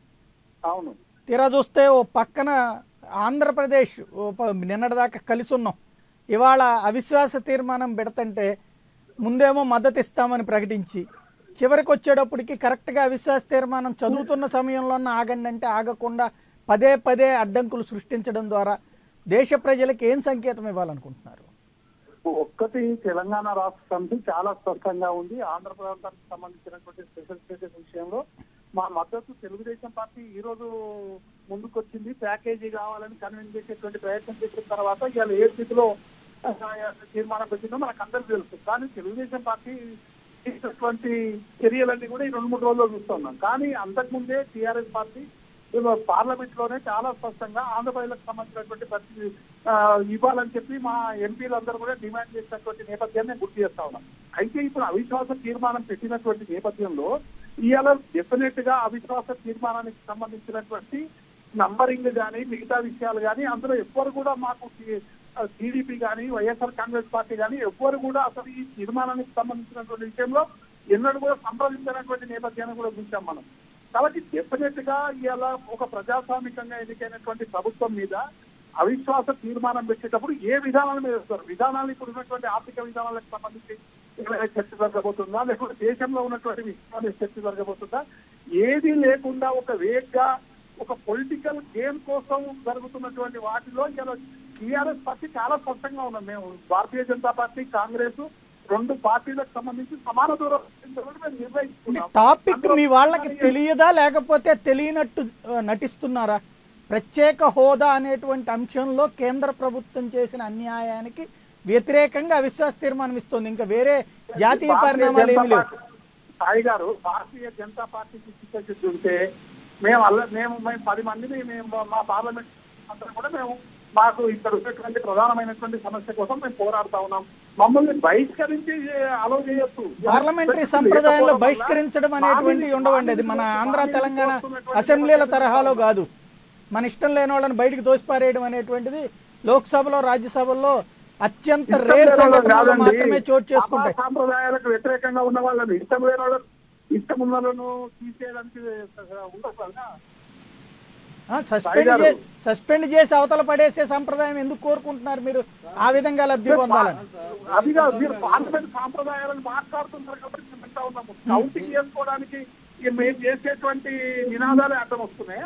అవును తీరా చూస్తే ఓ పక్కన ఆంధ్రప్రదేశ్ ఓ ప- నిన్నటిదాకా కలిసి ఉన్నాం ఇవాళ అవిశ్వాస తీర్మానం పెడతంటే ముందేమో మద్దతు ఇస్తామని ప్రకటించి చివరికి వచ్చేటప్పటికి కరెక్ట్గా అవిశ్వాస తీర్మానం చదువుతున్న సమయంలోనే ఆగండి అంటే ఆగకుండా పదే పదే అడ్డంకులు సృష్టించడం ద్వారా దేశ ప్రజలకు ఏం సంకేతం ఇవ్వాలనుకుంటున్నారు ఒక్కటి తెలంగాణ రాష్ట్ర సమితి చాలా స్పష్టంగా ఉంది ఆంధ్ర ప్రాంతానికి సంబంధించినటువంటి స్పెషల్ స్టేటస్ విషయంలో మా మద్దతు తెలుగుదేశం పార్టీ ఈ రోజు ముందుకొచ్చింది ప్యాకేజీ కావాలని కన్విన్స్ చేసేటువంటి ప్రయత్నం చేసిన తర్వాత ఇవాళ ఏ స్థితిలో ఆ, తీర్మానం పెట్టిందో మనకు అందరికీ తెలుసు కానీ తెలుగుదేశం పార్టీ చేసినటువంటి చర్యలన్నీ కూడా ఈ రెండు మూడు రోజుల్లో చూస్తున్నాం కానీ అంతకుముందే టీఆర్ఎస్ పార్టీ పార్లమెంట్ లోనే చాలా స్పష్టంగా ఆంధ్రప్రదేశ్కి సంబంధించినటువంటి ప్రతి ఆ, ఇవ్వాలని చెప్పి మా ఎంపీలందరూ కూడా డిమాండ్ చేసినటువంటి నేపథ్యాన్ని నేను గుర్తు చేస్తా ఉన్నాను అయితే ఇప్పుడు అవిశ్వాస తీర్మానం పెట్టినటువంటి నేపథ్యంలో ఇవాళ డెఫినెట్ గా అవిశ్వాస తీర్మానానికి సంబంధించినటువంటి నంబరింగ్ కానీ మిగతా విషయాలు కానీ అందులో ఎవ్వరు కూడా మాకు టి- టీడీపీ కానీ వైఎస్ఆర్ కాంగ్రెస్ పార్టీ కానీ ఎవ్వరు కూడా అసలు ఈ తీర్మానానికి సంబంధించినటువంటి విషయంలో ఎన్నడూ కూడా సంప్రదించినటువంటి నేపథ్యాన్ని కూడా చూసాం మనం కాబట్టి డెఫినెట్ గా ఇలా ఒక ప్రజాస్వామికంగా ఎన్నికైనటువంటి ప్రభుత్వం మీద అవిశ్వాస తీర్మానం పెట్టేటప్పుడు ఏ విధానాల మీద వేస్తారు విధానాలు ఇప్పుడు ఉన్నటువంటి ఆర్థిక విధానాలకు సంబంధించి ఏమైనా చర్చ జరగబోతుందా లేకుంటే దేశంలో ఉన్నటువంటి విషయాల మీద చర్చ జరగబోతుందా ఏది లేకుండా ఒక వేగ్గా ఒక పొలిటికల్ గేమ్ కోసం జరుగుతున్నటువంటి వాటిలో ఇలా టీఆర్ఎస్ పార్టీ చాలా స్పష్టంగా ఉన్నాం మేము భారతీయ జనతా పార్టీ కాంగ్రెస్ రెండు పార్టీలకు సంబంధించి సమాన దూరం ఉంటుందని మేము నిర్ణయించుకున్నాం టాపిక్ మీ వాళ్ళకి తెలియదా లేకపోతే తెలియనట్టు ఆ, నటిస్తున్నారా ప్రత్యేక హోదా అనేటువంటి అంశంలో కేంద్ర ప్రభుత్వం చేసిన అన్యాయానికి వ్యతిరేకంగా అవిశ్వాస తీర్మానం ఇస్తుంది ఇంకా వేరే జాతీయ భారతీయ పరిణామాలు ఏమీ జనతా లేవు పార్టీ- సాయి గారు భారతీయ జనతా పార్టీకి చిత్తశుద్ధి ఉంటే మేము అల్ల మేము మేము పది మందిని మేము మా- మా పార్లమెంట్ అందరం కూడా మేము మాకు ఇక్కడ ఉన్నటువంటి ప్రధానమైనటువంటి సమస్య కోసం మేము పోరాడుతా ఉన్నాం మమ్మల్ని బహిష్కరించి అలో చేయొచ్చు పార్లమెంటరీ సంప్రదాయంలో బహిష్కరించడం అనేటువంటివి ఉండవండి అది మన ఆంధ్ర తెలంగాణ అసెంబ్లీల తరహాలో కాదు మన ఇష్టం లేని వాళ్ళని బయటికి దోసిపారేయడం అనేటువంటిది లోక్సభలో రాజ్యసభలో అత్యంత ఇష్టం రేర్ లేని వాళ్ళని సంఘటనలు కాదండి. మాత్రమే చోటు చేసుకుంటాయి సభా సాంప్రదాయాలకు వ్యతిరేకంగా ఉన్న వాళ్ళని ఇష్టం లేని వాళ్ళని ఇష్టం ఉన్న వాళ్ళను తీసేయడానికి ఉండదు కదా సస్పెండ్ సాయి చే గారు. సస్పెండ్ చేసి అవతల పడేసే సంప్రదాయం ఎందుకు కోరుకుంటున్నారు మీరు ఆ విధంగా లబ్ధి పొందాలని అది కాదు మీరు పార్లమెంట్ సాంప్రదాయాలను మాట్లాడుతున్నారు కాబట్టి మేము వింటా ఉన్నాము కౌంటింగ్ చేసుకోవడానికి ఇక మేము చేసేటువంటి నినాదాలే అడ్డం వస్తున్నాయి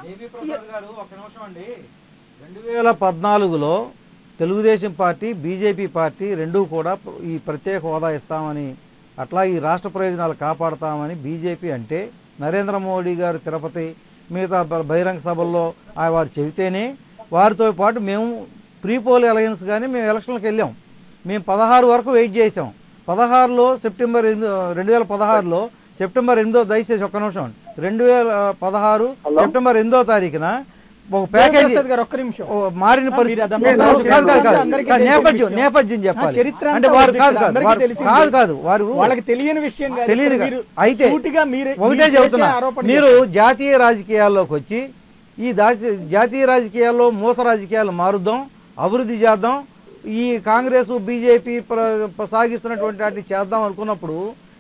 రెండు వేల పద్నాలుగులో తెలుగుదేశం పార్టీ బీజేపీ పార్టీ రెండూ కూడా ఈ ప్రత్యేక హోదా ఇస్తామని అట్లా ఈ రాష్ట్ర ప్రయోజనాలు కాపాడతామని బీజేపీ అంటే నరేంద్ర మోడీ గారు తిరుపతి మిగతా బ- బహిరంగ సభల్లో ఆ వారు చెబితేనే వారితో పాటు మేము ప్రీ పోల్ అలయన్స్ కానీ మేము ఎలక్షన్లకు వెళ్ళాం మేము పదహారు వరకు వెయిట్ చేసాం పదహారులో సెప్టెంబర్ ఎనిమిది రెండు వేల పదహారులో సెప్టెంబర్ ఎనిమిదో దయచేసి ఒక్క నిమిషం రెండు వేల పదహారు సెప్టెంబర్ ఎనిమిదో తారీఖున ఒక ప్యాకేజీ ప్రసాద్ గారు ఒక్క నిమిషం ఓ మారిన ఆ, పరిస్థితి మీరు అదంతా కాదు, కాదు, కాదు, కాదు. అందరికీ కాదు, తెలిసిన నేపథ్యం విషయం. నేపథ్యం ఆ, చెప్పాలి చరిత్ర అంటే అంతా వారు ఉంది కాదు ఇక్కడ, కాదు అందరికీ వారు- తెలిసింది. కాదు కాదు వారు వాళ్ళకి తెలియని విషయం కాదు తెలియదు ఇక్కడ కాదు. మీరు అయితే సూటిగా మీరే ఒకటే మీరు చేసే చెబుతున్నా ఆరోపణ మీరు జాతీయ రాజకీయాల్లోకి వచ్చి ఈ దాచి- జాతీయ రాజకీయాల్లో మోస రాజకీయాలు మారుద్దాం అభివృద్ధి చేద్దాం ఈ కాంగ్రెస్ బీజేపీ ప్ర- సాగిస్తున్నటువంటి వాటిని చేద్దాం అనుకున్నప్పుడు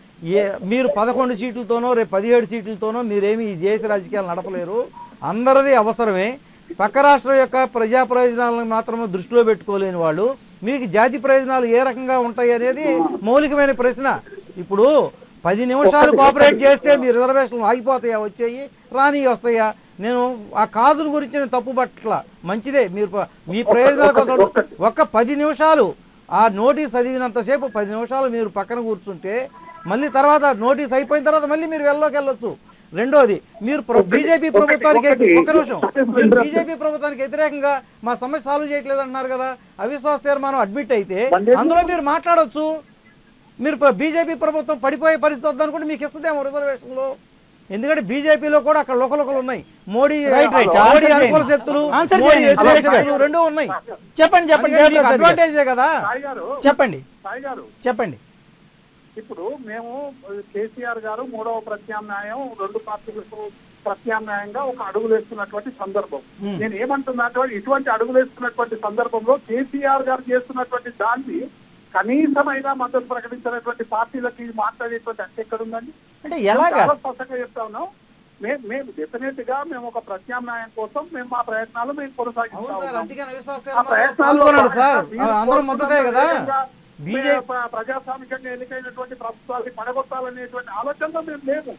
ఏ మీరు పదకొండు సీట్లతోనో రేపు పదిహేడు సీట్లతోనో మీరేమి ఈ దేశ రాజకీయాలు నడపలేరు అందరిది అవసరమే పక్క రాష్ట్రం యొక్క ప్రజా ప్రయోజనాలను మాత్రమే దృష్టిలో పెట్టుకోలేని వాళ్ళు మీకు జాతి ప్రయోజనాలు ఏ రకంగా ఉంటాయి అనేది మౌలికమైన ప్రశ్న ఇప్పుడు పది నిమిషాలు కోఆపరేట్ చేస్తే మీ రిజర్వేషన్లు ఆగిపోతాయా వచ్చాయి రాని వస్తాయా నేను ఆ కాజుల గురించి నేను తప్పు పట్ల మంచిదే మీరు ప- మీ ప్రయోజనాల కోసం ఒక్క పది నిమిషాలు ఆ నోటీస్ చదివినంతసేపు పది నిమిషాలు మీరు పక్కన కూర్చుంటే మళ్ళీ తర్వాత నోటీస్ అయిపోయిన తర్వాత మళ్ళీ మీరు వెళ్ళలోకి వెళ్ళొచ్చు రెండోది మీరు ప్ర- బీజేపీ ప్రభుత్వానికి ఒకటి- ఒక్క నిమిషం మీరు బీజేపీ ప్రభుత్వానికి వ్యతిరేకంగా మా సమస్య సాల్వ్ చేయట్లేదు అంటున్నారు కదా అవిశ్వాస తీర్మానం అడ్మిట్ అయితే అందులో మీరు మాట్లాడొచ్చు మీరు ప- బీజేపీ ప్రభుత్వం పడిపోయే పరిస్థితి వద్దనుకుంటే మీకు ఇస్తుందేమో రిజర్వేషన్లో ఎందుకంటే బీజేపీలో కూడా అక్కడ లోకలోకలు ఉన్నాయి Modi Right, right. Modi Answer అనుకూల చేయండి. శక్తులు Answer మోడీ చేయండి. వ్యతిరేక సురేష్ గారు. శక్తులు రెండూ ఉన్నాయి చెప్పండి చెప్పండి జయప్రసాద్ గారు. అడ్వాంటేజే కదా సాయి గారు చెప్పండి సాయి గారు చెప్పండి ఇప్పుడు మేము కేసీఆర్ గారు మూడవ ప్రత్యామ్నాయం రెండు పార్టీలకు ప్రత్యామ్నాయంగా ఒక అడుగులు వేస్తున్నటువంటి సందర్భం Hmm. నేను ఏమంటున్నా అంటే ఇటువంటి అడుగులు వేస్తున్నటువంటి సందర్భంలో కేసీఆర్ గారు చేస్తున్నటువంటి దాన్ని కనీసమైన మద్దతు ప్రకటించినటువంటి పార్టీలకి మాట్లాడేటువంటి అంటే ఎక్కడ ఉందండి అంటే మేము ఎలాగా చాలా స్పష్టంగా చెప్తా ఉన్నాం మేము మేము డెఫినెట్ గా మేము ఒక ప్రత్యామ్నాయం కోసం మేము మా ప్రయత్నాలు మేము కొనసాగిస్తా అవును సార్ ఉన్నాం. అందుకని అవిశ్వాస ఆ తీర్మానంలో ప్రయత్నాల్లో పాల్గొన్నాడు సార్ భాగంగా ఆ, అందరూ మద్దతే కదా బీజేపీ బీజేపీ ప్రజాస్వామికంగా ఎన్నికైనటువంటి ప్రభుత్వాన్ని పడగొట్టాలనేటువంటి ఆలోచనలో మేము లేము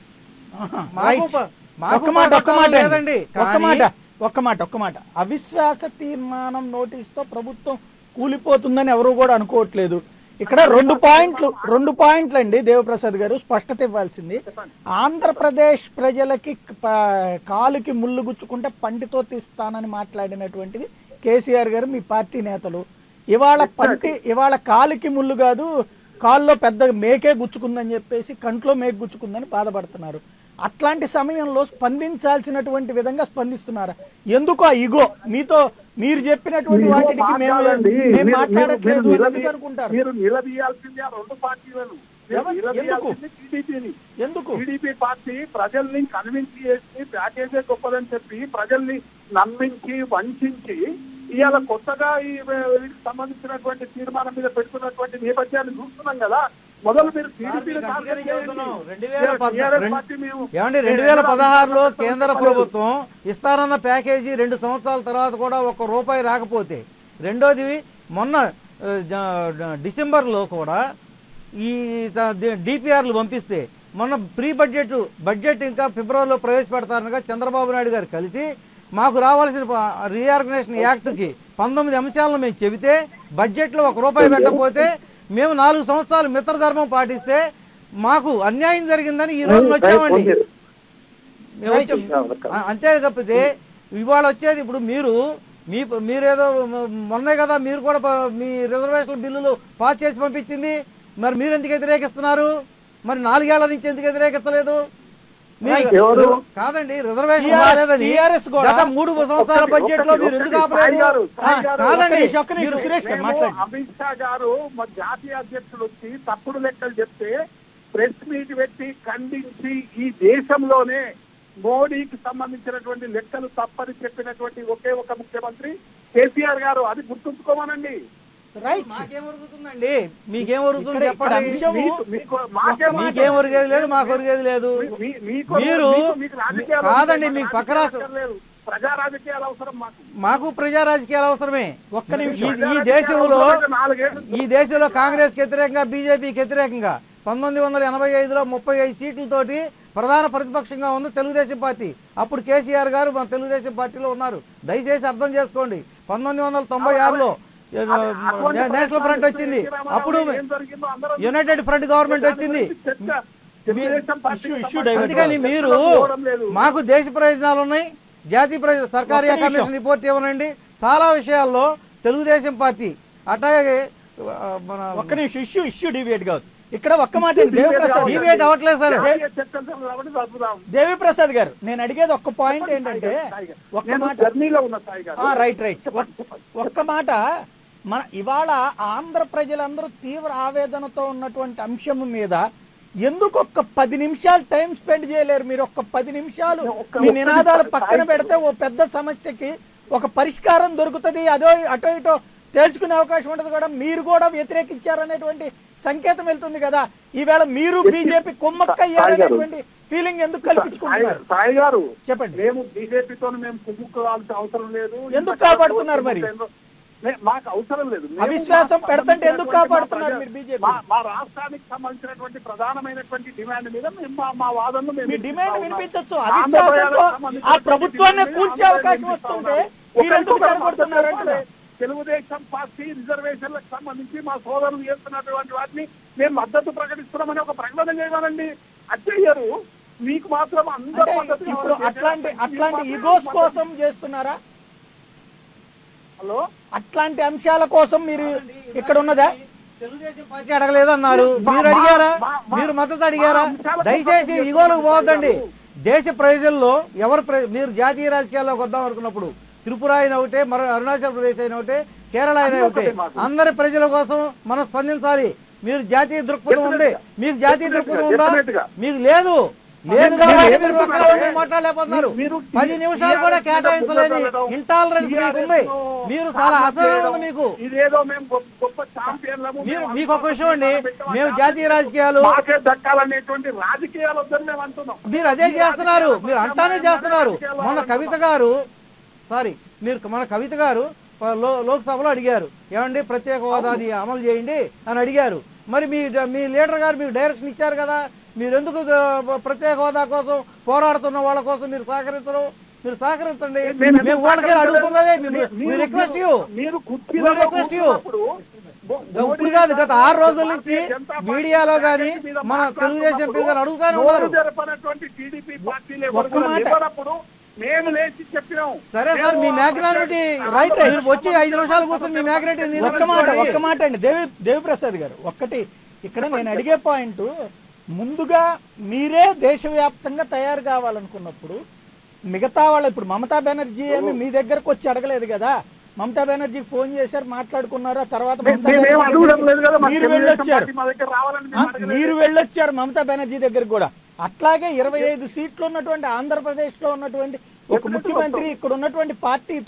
ఆహా, మాకు రైట్. ప- మాకు ఒక్క మాట ఒక్క మాట పడగొట్టాలని అండి. లేదండి ఒక్క కానీ- మాట ఒక్క మాట ఒక్క మాట అవిశ్వాస తీర్మానం నోటీస్తో ప్రభుత్వం కూలిపోతుందని ఎవరు కూడా అనుకోవట్లేదు ఇక్కడ రెండు పాయింట్లు రెండు పాయింట్లు అండి దేవప్రసాద్ గారు స్పష్టత ఇవ్వాల్సింది ఆంధ్రప్రదేశ్ ప్రజలకి ప- కాలుకి ముళ్ళు గుచ్చుకుంటే పంటితో తీస్తానని మాట్లాడినటువంటిది కేసీఆర్ గారు మీ పార్టీ నేతలు ఇవాళ పంటి ఇవాళ కాలుకి ముళ్ళు కాదు కాల్లో పెద్ద మేకే గుచ్చుకుందని చెప్పేసి కంట్లో మేక గుచ్చుకుందని బాధపడుతున్నారు అట్లాంటి సమయంలో స్పందించాల్సినటువంటి విధంగా స్పందిస్తున్నారా ఎందుకు ఆ ఇగో మీతో మీరు చెప్పినటువంటి మీరు వాటికి మేము మాట్లాడండి. మేము మీరు- మాట్లాడట్లేదు మీరు అని నిలదీ- ఎందుకు అనుకుంటారు మీరు నిలదీయాల్సింది ఆ రెండు పార్టీలను మీరు ఎవరు? నిలదీయాల్సింది టీడీపీని ఎందుకు టీడీపీ పార్టీ ప్రజల్ని కన్విన్స్ చేసి ప్యాకేజే గొప్పదని చెప్పి ప్రజల్ని నమ్మించి వంచించి ఇవాళ కొత్తగా ఈ వీటికి సంబంధించినటువంటి తీర్మానం మీద పెడుతున్నటువంటి నేపథ్యాన్ని చూస్తున్నాం కదా మొదలు మీరు టీడీపీని మీకు అందుకనే టార్గెట్ చేయండి. చెబుతున్నాం. రెండు వేల పద్నా- టీఆర్ఎస్ రెండు- పార్టీ మేము ఏమండి రెండు వేల పదహారులో కేంద్ర ప్రభుత్వం ఇస్తారన్న ప్యాకేజీ రెండు సంవత్సరాల తర్వాత కూడా ఒక్క రూపాయి రాకపోతే రెండోది మొన్న ఆ, జ- డిసెంబర్లో కూడా ఈ డిపిఆర్లు పంపిస్తే మొన్న ప్రీ బడ్జెట్ బడ్జెట్ ఇంకా ఫిబ్రవరిలో ప్రవేశపెడతారనగా చంద్రబాబు నాయుడు గారు కలిసి మాకు రావాల్సిన రీఆర్గనైజేషన్ యాక్ట్కి పంతొమ్మిది అంశాలను మేము చెబితే బడ్జెట్లో ఒక రూపాయి పెట్టకపోతే మేము నాలుగు సంవత్సరాలు మిత్రధర్మం పాటిస్తే మాకు అన్యాయం జరిగిందని ఈ రోజున వచ్చామండి మేము వచ్చాం. ఆ, అంతే తప్పితే ఇవాళ వచ్చేది ఇప్పుడు మీరు మీ మీరేదో మ- మొన్నే కదా మీరు కూడా ప- మీ రిజర్వేషన్ బిల్లులు పాస్ చేసి పంపించింది మరి మీరు ఎందుకు వ్యతిరేకిస్తున్నారు మరి నాలుగేళ్ల నుంచి ఎందుకు వ్యతిరేకించలేదు మీరు- Right. ఎవరు? కాదండి రిజర్వేషన్ TRS రాలేదని TRS కూడా- గత మూడు సంవత్సరాల ఒక్కటి- బడ్జెట్ లో ఒక్కటి- మీరు ఎందుకు ఒక్కటి సాయి గారు, ఆపలేదు సాయి గారు, కాదండి. ఒక్క నిమిషం, ఒక్క నిమిషం, మీరు- సురేష్ గారు మేము మాట్లాడండి అమిత్ షా గారు మా జాతీయ అధ్యక్షుడు వచ్చి తప్పుడు లెక్కలు చెప్తే ప్రెస్ మీట్ పెట్టి ఖండించి ఈ దేశంలోనే మోడీకి సంబంధించినటువంటి లెక్కలు తప్పని చెప్పినటువంటి ఒకే ఒక ముఖ్యమంత్రి కేసీఆర్ గారు అది గుర్తుంచుకోమనండి రైట్ మాకేం ఉరుగుతుందండి మీకేం ఉరుగుతుంది ఇక్కడ- ఇక్కడ చెప్పండి అంశం- మీకు- మీకు- మాకే మాట. మీకేం ఒరిగేది లేదు మాకు ఒరిగేది లేదు మీ- మీ- మీకు- మీరు మీకు- మీకు రాజకీయాలు కాదండి అవసరం, మీకు మాకు పక్క రాష్ట్ర రాజకీయాలు లేదు. ప్రజా రాజకీయాలు అవసరం మాకు మాకు ప్రజా రాజకీయాలు అవసరమే ఒక్క నిమిషం ఈ- ఈ దేశంలో నాలుగేళ్ళు ఈ దేశంలో కాంగ్రెస్ వ్యతిరేకంగా బీజేపీకి వ్యతిరేకంగా పంతొమ్మిది వందల ఎనభై ఐదులో ముప్పై ఐదు సీట్లతోటి ప్రధాన ప్రతిపక్షంగా ఉంది తెలుగుదేశం పార్టీ అప్పుడు కేసీఆర్ గారు మన తెలుగుదేశం పార్టీలో ఉన్నారు దయచేసి అర్థం చేసుకోండి పంతొమ్మిది వందల తొంభై ఆరులో ఏ, నే- నేషనల్ ఫ్రంట్ వచ్చింది అప్పుడు యునైటెడ్ ఫ్రంట్ గవర్నమెంట్ వచ్చింది issue- issue divert అందుకని మీరు మాకు దేశ ప్రయోజనాలు ఉన్నాయి జాతీయ ప్రయోజన సర్కారీ ఒక్క నిమిషం. కమిషన్ రిపోర్ట్ ఇవ్వనండి చాలా విషయాల్లో తెలుగుదేశం పార్టీ అట్లాగే ఆ, మన ఒక్క నిమిషం ఇష్యూ ఇష్యూ డివేట్ కాదు ఇక్కడ ఒక్క మాట అండి, దేవిప్రసాద్ డిబేట్ అవ్వట్లేదు సార్ దేవిప్రసాద్ గారు నేను అడిగేది ఒక్క పాయింట్ ఏంటంటే ఒక్క మాట జర్నీలో ఉన్న సాయి గారు ఆ, రైట్ రైట్ ఒక్- ఒక్క మాట మన ఇవాళ ఆంధ్ర ప్రజలందరూ తీవ్ర ఆవేదనతో ఉన్నటువంటి అంశం మీద ఎందుకు ఒక్క పది నిమిషాలు టైం స్పెండ్ చేయలేరు మీరు ఒక్క పది నిమిషాలు ఒక్క- మీ ఒక్క నినాదాలు నిమిషం, పక్కన సాయి- పెడితే ఓ పెద్ద సమస్యకి ఒక పరిష్కారం దొరుకుతుంది అదో అటో ఇటో తేల్చుకునే అవకాశం ఉంటుంది కూడా మీరు కూడా వ్యతిరేకించారనేటువంటి సంకేతం వెళ్తుంది కదా ఈవేళ మీరు బీజేపీ కుమ్మక్కయ్యారనేటువంటి ఫీలింగ్ ఎందుకు సాయి కల్పించుకుంటున్నారు సాయి గారు చెప్పండి మేము బీజేపీతో మేము కుమ్ముకోవాల్సిన అవసరం లేదు ఎందుకు కాపాడుతున్నారు మరి? మే- మాకు అవసరం లేదు మేము అవిశ్వాసం మాకు పెడతంటే ఎందుకు సంబంధించినటువంటి కాపాడుతున్నారు మా మీరు బీజేపీ? మా- మా రాష్ట్రానికి సంబంధించినటువంటి ప్రధానమైనటువంటి డిమాండ్ మీద మేము మా- మా వాదనలు మేము మీ డిమాండ్ వినిపిస్తా ఉన్నాం. వినిపించచ్చు ఆంధ్రప్రదేశ్కి అవిశ్వాసంతో ఆ సంబంధించినటువంటి ప్రభుత్వాన్ని డిమాండ్ కూల్చే మీద అవకాశం వినిపిస్తా వస్తుంటే ఉన్నాం. మీరు ఎందుకు ఒకరికొకరు చెడగొడుతున్నారు మద్దతు అంటున్నా చెప్పాలి. తెలుగుదేశం పార్టీ రిజర్వేషన్లకు సంబంధించి మా సోదరులు చేస్తున్నటువంటి వాటిని మేము మద్దతు ప్రకటిస్తున్నామని ఒక ప్రకటన చేయమనండి అది చెయ్యరు మీకు మాత్రం అందరూ అంటే మద్దతు ఇప్పుడు ఇవ్వాలి. అట్లాంటి మీకు అట్లాంటి మాత్రం ఈగోస్ మద్దతు- కోసం చేస్తున్నారా హలో అట్లాంటి అంశాల కోసం మీరు ఇక్కడ ఉన్నదా తెలుగుదేశం పార్టీ అడగలేదన్నారు మీరు అడిగారా మీరు మద్దతు అడిగారా దయచేసి ఇగోలకు పోవద్దండి దేశ ప్రజల్లో ఎవరు ప్ర- మీరు జాతీయ రాజకీయాల్లోకి వద్దాం అనుకున్నప్పుడు త్రిపుర అయిన ఒకటే మరో అరుణాచల్ ప్రదేశ్ అయిన ఒకటే కేరళ అయిన ఒకటే అందరి ప్రజల కోసం మనం స్పందించాలి మీరు జాతీయ దృక్పథం ఉంది మీకు జాతీయ దృక్పథం ఉందా Definitely గా. మీకు లేదు లేదు మీరు కాబట్టి ఏం మీరు ఒక్కరే చెప్తున్నారు? ఉండి మాట్లాడలేకపోతున్నారు మీరు పది నిమిషాలు కూడా TRS కేటాయించలేని మీద ఇంటాలరెన్స్ మీకు ఉంది మీరు చాలా అసహనం ఉంది మీకు ఇదేదో మేము గొప్ప- గొప్ప ఛాంపియన్లము మీరు మేము మీకు ఒక విషయం అండి పెట్టాం. మేము జాతీయ రాజకీయాలు మాకే దక్కాలనేటువంటి రాజకీయాలు వద్దని మేము అంటున్నాం మీరు అదే చేస్తున్నారు మీరు అంటానే చేస్తున్నారు మొన్న కవిత గారు సారీ మీరు మన కవిత గారు ప- లో లోక్సభలో అడిగారు ఏమండి ప్రత్యేక హోదాని అమలు చేయండి అని అడిగారు మరి మీ మీ లీడర్ గారు మీకు డైరెక్షన్ ఇచ్చారు కదా మీరు ఎందుకు ఆ, ప్రత్యేక హోదా కోసం పోరాడుతున్న వాళ్ళ కోసం మీరు సహకరించరు మీరు సహకరించండి మేము మేము వాళ్ళకి అడుగుతున్నదే మీరు- మీరు రిక్వెస్ట్ యూ మీరు కుర్చీలో We request you. కూర్చున్నప్పుడు మో- ఇప్పుడు కాదు గత ఆరు రోజుల నుంచి భారతీయ జనతా పార్టీ మీడియాలో కానీ మీద మన తెలుగుదేశం ఎంపీ గారు అడుగుతానే నోరు ఉన్నారు జరపనటువంటి టీడీపీ పార్టీలు ఎవరు ఒక్క కూడా మాట. లేవనప్పుడు మేము లేచి చెప్పినాం సరే సార్ మీ మ్యాగ్నానిటీ రైట్, రైట్. మీరు వచ్చి ఐదు నిమిషాలు కూర్చొని మీ మ్యాగ్నెటీ ఒక్క మాట ఒక్క మాట అండి దేవి దేవిప్రసాద్ గారు ఒక్కటి ఇక్కడ నేను అడిగే పాయింట్ ముందుగా మీరే దేశవ్యాప్తంగా తయారు కావాలనుకున్నప్పుడు మిగతా వాళ్ళు ఇప్పుడు మమతా బెనర్జీ ఏమి మీ దగ్గరకు వచ్చి అడగలేదు కదా మమతా బెనర్జీ ఫోన్ చేశారు మాట్లాడుకున్నారు ఆ తర్వాత మమతా మేమేం బెనర్జీ అడగడం లేదు కదా దగ్గరికి మా మీరు తెలుగుదేశం వెళ్ళొచ్చారు పార్టీ మా దగ్గర రావాలని ఆ, మేము అడగలేదు. మీరు వెళ్ళొచ్చారు మమతా బెనర్జీ దగ్గరికి కూడా అట్లాగే ఇరవై ఐదు సీట్లు ఉన్నటువంటి ఆంధ్రప్రదేశ్లో ఉన్నటువంటి ఒక ముఖ్యమంత్రి ఇక్కడ ఉన్నటువంటి పార్టీతో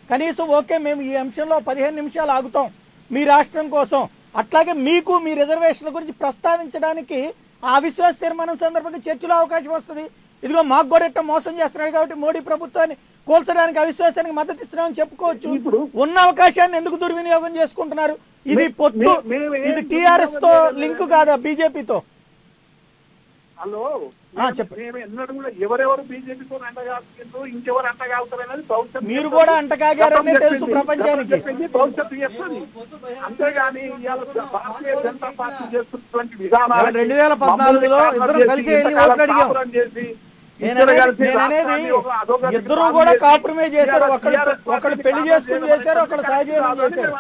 కనీసం ఓకే మేము ఈ అంశంలో పదిహేను నిమిషాలు ఆగుతాం మీ రాష్ట్రం కోసం అట్లాగే మీకు మీ రిజర్వేషన్ల గురించి ప్రస్తావించడానికి ఆ అవిశ్వాస తీర్మానం సందర్భంగా చర్చలో అవకాశం వస్తుంది ఇదిగో మాకు కూడా ఇట్ట మోసం చేస్తున్నాడు కాబట్టి మోడీ ప్రభుత్వాన్ని కూల్చడానికి అవిశ్వాసానికి మద్దతు ఇస్తున్నామని చెప్పుకోవచ్చు ఉన్న అవకాశాన్ని ఎందుకు దుర్వినియోగం చేసుకుంటున్నారు ఇది పొత్తు మే- మేము ఏం ఇది టీఆర్ఎస్ తో లింక్ కాదా బీజేపీతో హలో ఆ, చెప్పండి. మేము ఎన్నడూ కూడా ఎవరెవరు బీజేపీతో అంటగాల్సిండ్రు ఇంకెవరు అంటగాలుతారు అనేది భవిష్యత్తు మీరు చెప్తుంది. కూడా అంటగాగారనే గతం తెలుసు చెప్పింది. ప్రపంచానికి. గతం చెప్పింది, భవిష్యత్తు చెప్తుంది అంతేగాని ఇవాళ భారతీయ జనతా పార్టీ చేస్తున్నటువంటి విధానాలు రెండు వేల పద్నాలుగులో ఇద్దరం కలిసి వెళ్ళి ఓట్లు అడిగాం. నేను అనేది- నేను అనేది ఇద్దరు కూడా కాంప్రమైజ్ చేశారు ఒకళ్ళు ఒకళ్ళు పెళ్లి చేసుకుని చేశారు ఒకళ్ళు సహజీవనం చేశారు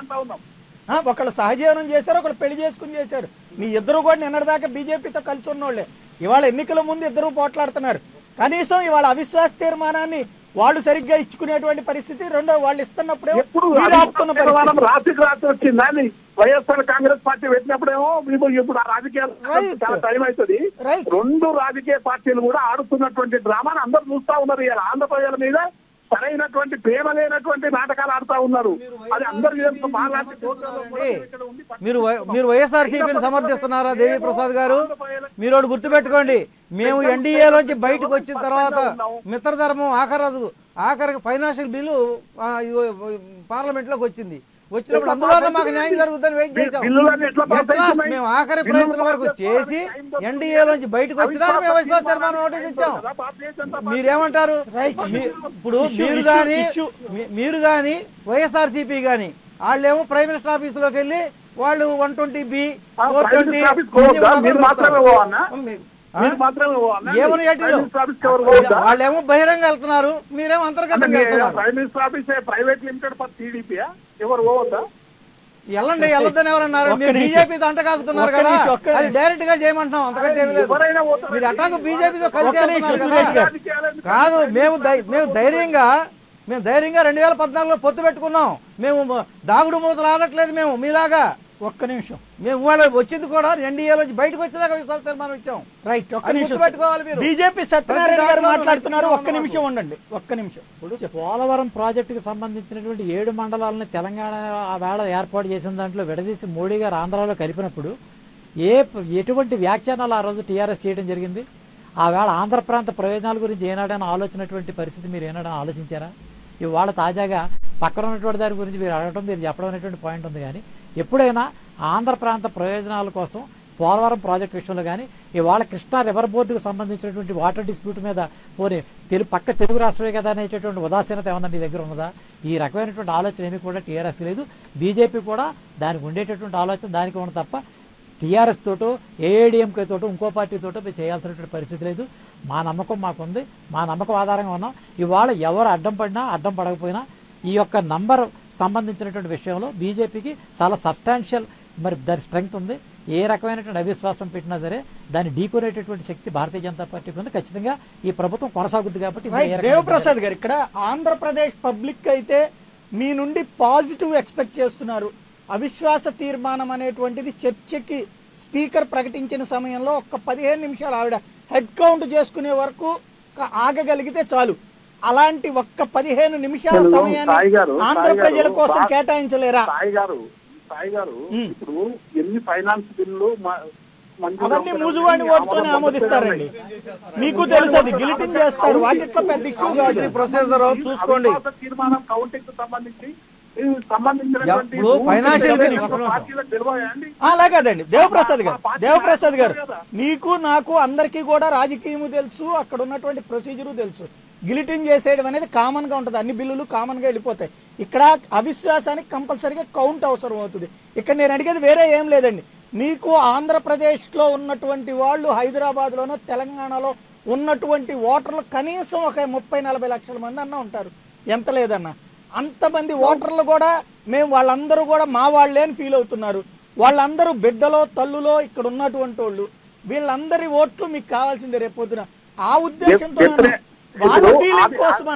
ఆ, ఒకళ్ళు సహజీవనం చేశారు ఒకళ్ళు పెళ్లి చేసుకుని చేశారు మీ ఇద్దరు కూడా నిన్నటిదాకా బీజేపీతో కలిసి ఉన్నోళ్ళే ఇవాళ ఎన్నికల ముందు ఇద్దరు పోట్లాడుతున్నారు కనీసం ఇవాళ అవిశ్వాస తీర్మానాన్ని వాళ్ళు సరిగ్గా ఇచ్చుకునేటువంటి పరిస్థితి రెండో వాళ్ళు ఇస్తున్నప్పుడే ఎప్పుడు మీరు ఆపుతున్న పరిస్థితి రాత్రికి రాత్రి వచ్చిందా అని వైఎస్ఆర్ కాంగ్రెస్ పార్టీ పెట్టినప్పుడేమో మేము ఇప్పుడు ఆ రాజకీయాలు Right. చాలా టైం అవుతుంది Right. రెండు రాజకీయ పార్టీలు కూడా ఆడుతున్నటువంటి డ్రామాను అందరూ చూస్తా ఉన్నారు ఇవాళ ఆంధ్ర ప్రజల మీద సరైనటువంటి ప్రేమ లేనటువంటి నాటకాలు ఆడుతా ఉన్నారు అది అందరూ తెలుసు. మాలాంటి కోర్టులలో కూడా ఇక్కడ ఉండి మీరు వై- మీరు వైఎస్ఆర్సీపీని సమర్థిస్తున్నారా దేవి ప్రసాద్ గారు మీరు ఒకటి గుర్తుపెట్టుకోండి మేము ఎన్డీఏలోంచి బయటకు వచ్చిన తర్వాత మిత్రధర్మం ఆఖరు ఆఖరికి ఫైనాన్షియల్ బిల్లు ఆ, ఇగో, పార్లమెంట్లోకి వచ్చింది వచ్చినప్పుడు అందులో మాకు న్యాయం జరుగుతుందని వెయిట్ చేశాం బిల్లులన్నీ ఎట్లా పాస్ ఎట్లా అవుతున్నాయి? మేము ఆఖరి బిల్లులు ప్రయత్నం వరకు పాస్ చేసి చేసుకోవాలి. ఎన్డీఏలోంచి బయటకు వచ్చినాక మేము విశ్వాస తీర్మానం నోటీస్ ఇచ్చాం భారతీయ జనతా పార్టీ మీరేమంటారు Right. మీ- ఇప్పుడు Issue, మీరు issue, కానీ issue. మీరు కానీ వైఎస్ఆర్సీపీ కానీ వాళ్ళేమో ప్రైమ్ మినిస్టర్ ఆఫీసులోకి వెళ్ళి వాళ్ళు వన్ ట్వంటీ బి ఆ, ప్రైమ్ మినిస్టర్ ఆఫీస్కి పోవద్దా? మీరు మాత్రమే పోవాలన్నా? మీరు మాత్రమే పోవాలా? ఏమని ప్రైమ్ ఏటీలో మినిస్టర్ ఆఫీస్కి ఎవరు పోవద్దా? వాళ్ళేమో బహిరంగ వెళ్తున్నారు మీరేమో అంటే అంతర్గతంగా మీ వెళ్తున్నారు prime minister office private limited for TDP ఎవరు పోవద్దా వెళ్ళండి వెళ్ళొద్దని ఎవరన్నారు ఒక్క మీరు నిమిషం. బీజేపీతో అంటకాగుతున్నారు ఒక్క కదా నిమిషం, ఒక్క అది నిమిషం. డైరెక్ట్ గా చేయమంటున్నాం అంతకంటే ఏమీ లేదు ఎవరైనా పోతారు. మీరు అటాకు బీజేపీతో కలిసి ఒక్క నిమిషం, వెళ్తున్నారు సురేష్ కదా. గారు. రాజకీయాలు కాదు మేము ధై- మేము ధైర్యంగా మేము ధైర్యంగా రెండు వేల పద్నాలుగులో పొత్తు పెట్టుకున్నాం మేము మ- దాగుడు మూతలు ఆడట్లేదు మేము మీలాగా ఒక్క నిమిషం మేము వాళ్ళ వచ్చింది కూడా ఎన్డీఏలోంచి బయటకు వచ్చినాక విశ్వాస తీర్మానం ఇచ్చాం రైట్ ఒక్క అది నిమిషం గుర్తుపెట్టుకోవాలి మీరు. బీజేపీ సత్యనారాయణ ప్రతి గారు దాంట్లో మాట్లాడుతున్నారు ఒక్క వ్యక్తిగా నిమిషం ఉండండి ఒక్క నిమిషం ఇప్పుడు పోలవరం ప్రాజెక్టుకి సంబంధించినటువంటి ఏడు మండలాలని తెలంగాణ ఆ వేళ ఏర్పాటు చేసిన దాంట్లో విడదీసి మోడీ గారు ఆంధ్రాలో కలిపినప్పుడు ఏ ఎటువంటి వ్యాఖ్యానాలు ఆ రోజు టీఆర్ఎస్ చేయడం జరిగింది ఆ వేళ ఆంధ్ర ప్రాంత ప్రయోజనాల గురించి ఏనాడైనా ఆలోచనటువంటి పరిస్థితి మీరు ఏనాడైనా ఆలోచించారా ఇవాళ తాజాగా పక్కన ఉన్నటువంటి దాని గురించి మీరు అడగడం మీరు చెప్పడం అనేటువంటి పాయింట్ ఉంది కానీ ఎప్పుడైనా ఆంధ్ర ప్రాంత ప్రయోజనాల కోసం పోలవరం ప్రాజెక్ట్ విషయంలో కానీ ఇవాళ కృష్ణా రివర్ బోర్డుకు సంబంధించినటువంటి వాటర్ డిస్ప్యూట్ మీద పోనీ తెలుగు పక్క తెలుగు రాష్ట్రమే కదా అనేటటువంటి ఉదాసీనత ఏమన్నా మీ దగ్గర ఉన్నదా ఈ రకమైనటువంటి ఆలోచన ఏమీ కూడా టీఆర్ఎస్ లేదు బీజేపీ కూడా దానికి ఉండేటటువంటి ఆలోచన దానికి ఉన్న తప్ప టీఆర్ఎస్ తోటో ఏఐడిఎంకే తోటో ఇంకో పార్టీ తోటో మీరు చేయాల్సినటువంటి పరిస్థితి లేదు మా నమ్మకం మాకుంది మా నమ్మకం ఆధారంగా ఉన్నాం ఇవాళ ఎవరు అడ్డం పడినా అడ్డం పడకపోయినా ఈ యొక్క నంబర్ సంబంధించినటువంటి విషయంలో బీజేపీకి చాలా సబ్స్టాన్షియల్ మరి దాని స్ట్రెంగ్త్ ఉంది ఏ రకమైనటువంటి అవిశ్వాసం పెట్టినా సరే దాన్ని ఢీకొనేటటువంటి శక్తి భారతీయ జనతా పార్టీకి ఉంది ఖచ్చితంగా ఈ ప్రభుత్వం కొనసాగుద్ది కాబట్టి ఇది ఏ రైట్ రకమైన దేవప్రసాద్ గారు ఇక్కడ ఆంధ్రప్రదేశ్ పబ్లిక్ అయితే మీ నుండి పాజిటివ్ ఎక్స్పెక్ట్ చేస్తున్నారు అవిశ్వాస తీర్మానం అనేటువంటిది చర్చకి స్పీకర్ ప్రకటించిన సమయంలో ఒక్క పదిహేను నిమిషాలు ఆవిడ హెడ్ కౌంట్ చేసుకునే వరకు క- ఆగగలిగితే చాలు అలాంటి ఒక్క పదిహేను నిమిషాల సాయి సమయాన్ని గారు, ఆంధ్ర సాయి ప్రజల గారు, కోసం బా- కేటాయించలేరా సాయి గారు సాయి గారు ఉమ్. ఇప్పుడు ఎన్ని ఫైనాన్స్ బిల్లు మ- మంజూరు అవన్నీ అవుతున్నాయి, మూజువాణి ఎన్ని ఓటుతోనే ఆమోదం ఆమోదిస్తారండి పొందుతున్నాయి. మీకు తెలుసు అది గిలిటిన్ చేస్తారు వాటిట్లో పెద్ద ఇష్యూ కాదు ప్రొసీజర్ చూసుకోండి అవిశ్వాస తీర్మానం కౌంటింగ్ కు సంబంధించి ఈ సంబంధించినటువంటి ఇప్పుడు financial భూములు బిల్లు- పార్టీలకు తెలియదా అండి అలా కాదండి దేవప్రసాద్ గారు మా పార్టీ దేవప్రసాద్ గారు నాయకులు కదా. మీకు నాకు అందరికీ కూడా రాజకీయము తెలుసు అక్కడ ఉన్నటువంటి ప్రొసీజరు తెలుసు గిలిటిన్ చేసేయడం అనేది కామన్ గా ఉంటుంది అన్ని బిల్లులు కామన్ గా వెళ్ళిపోతాయి ఇక్కడ అవిశ్వాసానికి కంపల్సరీగా కౌంట్ అవసరం అవుతుంది ఇక్కడ నేను అడిగేది వేరే ఏం లేదండి మీకు ఆంధ్రప్రదేశ్లో ఉన్నటువంటి వాళ్ళు హైదరాబాద్లోనో తెలంగాణలో ఉన్నటువంటి ఓటర్లు కనీసం ఒక ముప్పై నలభై లక్షల మంది అన్న ఉంటారు ఎంత లేదన్నా అంతమంది ఓటర్లు కూడా మేము వాళ్ళందరూ కూడా మా వాళ్ళే అని ఫీల్ అవుతున్నారు వాళ్ళందరూ బిడ్డలో తల్లులో ఇక్కడ ఉన్నటువంటి వాళ్ళు వీళ్ళందరి ఓట్లు మీకు కావాల్సిందే రేపొద్దున ఆ ఉద్దేశంతో ఎప్పుడే- వాళ్ళ ఇప్పుడు ఫీలింగ్ అది- కోసమన్నా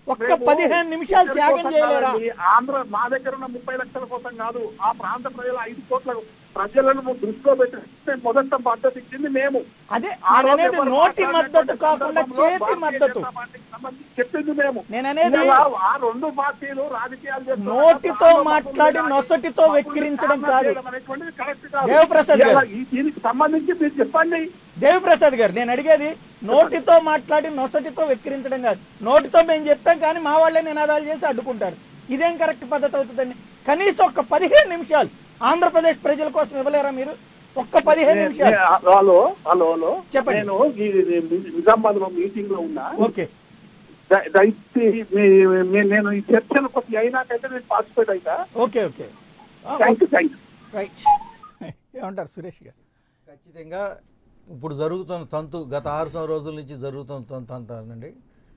ఒక్క మేము పదిహేను నిమిషాలు ఇద్దరి త్యాగం కోసం చేయలేరా కాదండి. ఆంధ్ర మా దగ్గర ఉన్న ముప్పై లక్షల కోసం కాదు ఆ ప్రాంత ప్రజల ఐదు కోట్ల ప్రజలను దృష్టిలో పెట్టి మేము మొదట మద్దతు ఇచ్చింది మేము అదే ఆ నేను రోజు అనేది ఎవరు నోటి మాట్లాడినటువంటి మద్దతు కాకుండా సందర్భంలో చేతి భారతీయ మద్దతు జనతా పార్టీకి సంబంధించి చెప్పింది మేము నేను అనేది ఇలా ఆ రెండు పార్టీలు రాజకీయాలు చేస్తున్నారు. నోటితో తాను మాట్లాడి మమ్మల్ని నొసటితో మమ్మల్ని వెక్కిరించడం కారణం కాదు. చేయడం అనేటువంటిది కరెక్ట్ కాదు. దేవప్రసాద్ గారు. ఇలా ఈ దీనికి సంబంధించి మీరు చెప్పండి దేవిప్రసాద్ గారు నేను అడిగేది నోటితో మాట్లాడి నొసటితో వెక్కిరించడం కాదు నోటితో మేము చెప్పాం కానీ మా వాళ్ళే నినాదాలు చేసి అడ్డుకుంటారు ఇదేం కరెక్ట్ పద్ధతి అవుతుందండి కనీసం ఒక పదిహేను నిమిషాలు ఆంధ్రప్రదేశ్ ప్రజల కోసం ఇవ్వలేరా మీరు ఒక్క పదిహేను నిమిషాలు నే- హలో హలో హలో చెప్పండి. నేను ఈ నిజామాబాద్ లో మీటింగ్ లో ఉన్నా ఓకే ద- దయచేసి మీ- మీ- నేను ఈ చర్చను కొద్దిగా అయినాకైతే నేను పార్టిసిపేట్ అవుతా okay okay thank you thank you right ఏమంటారు సురేష్ గారు ఖచ్చితంగా ఇప్పుడు జరుగుతున్న తంతు గత ఆరు సం- రోజుల నుంచి జరుగుతున్న తంతు అంతానండి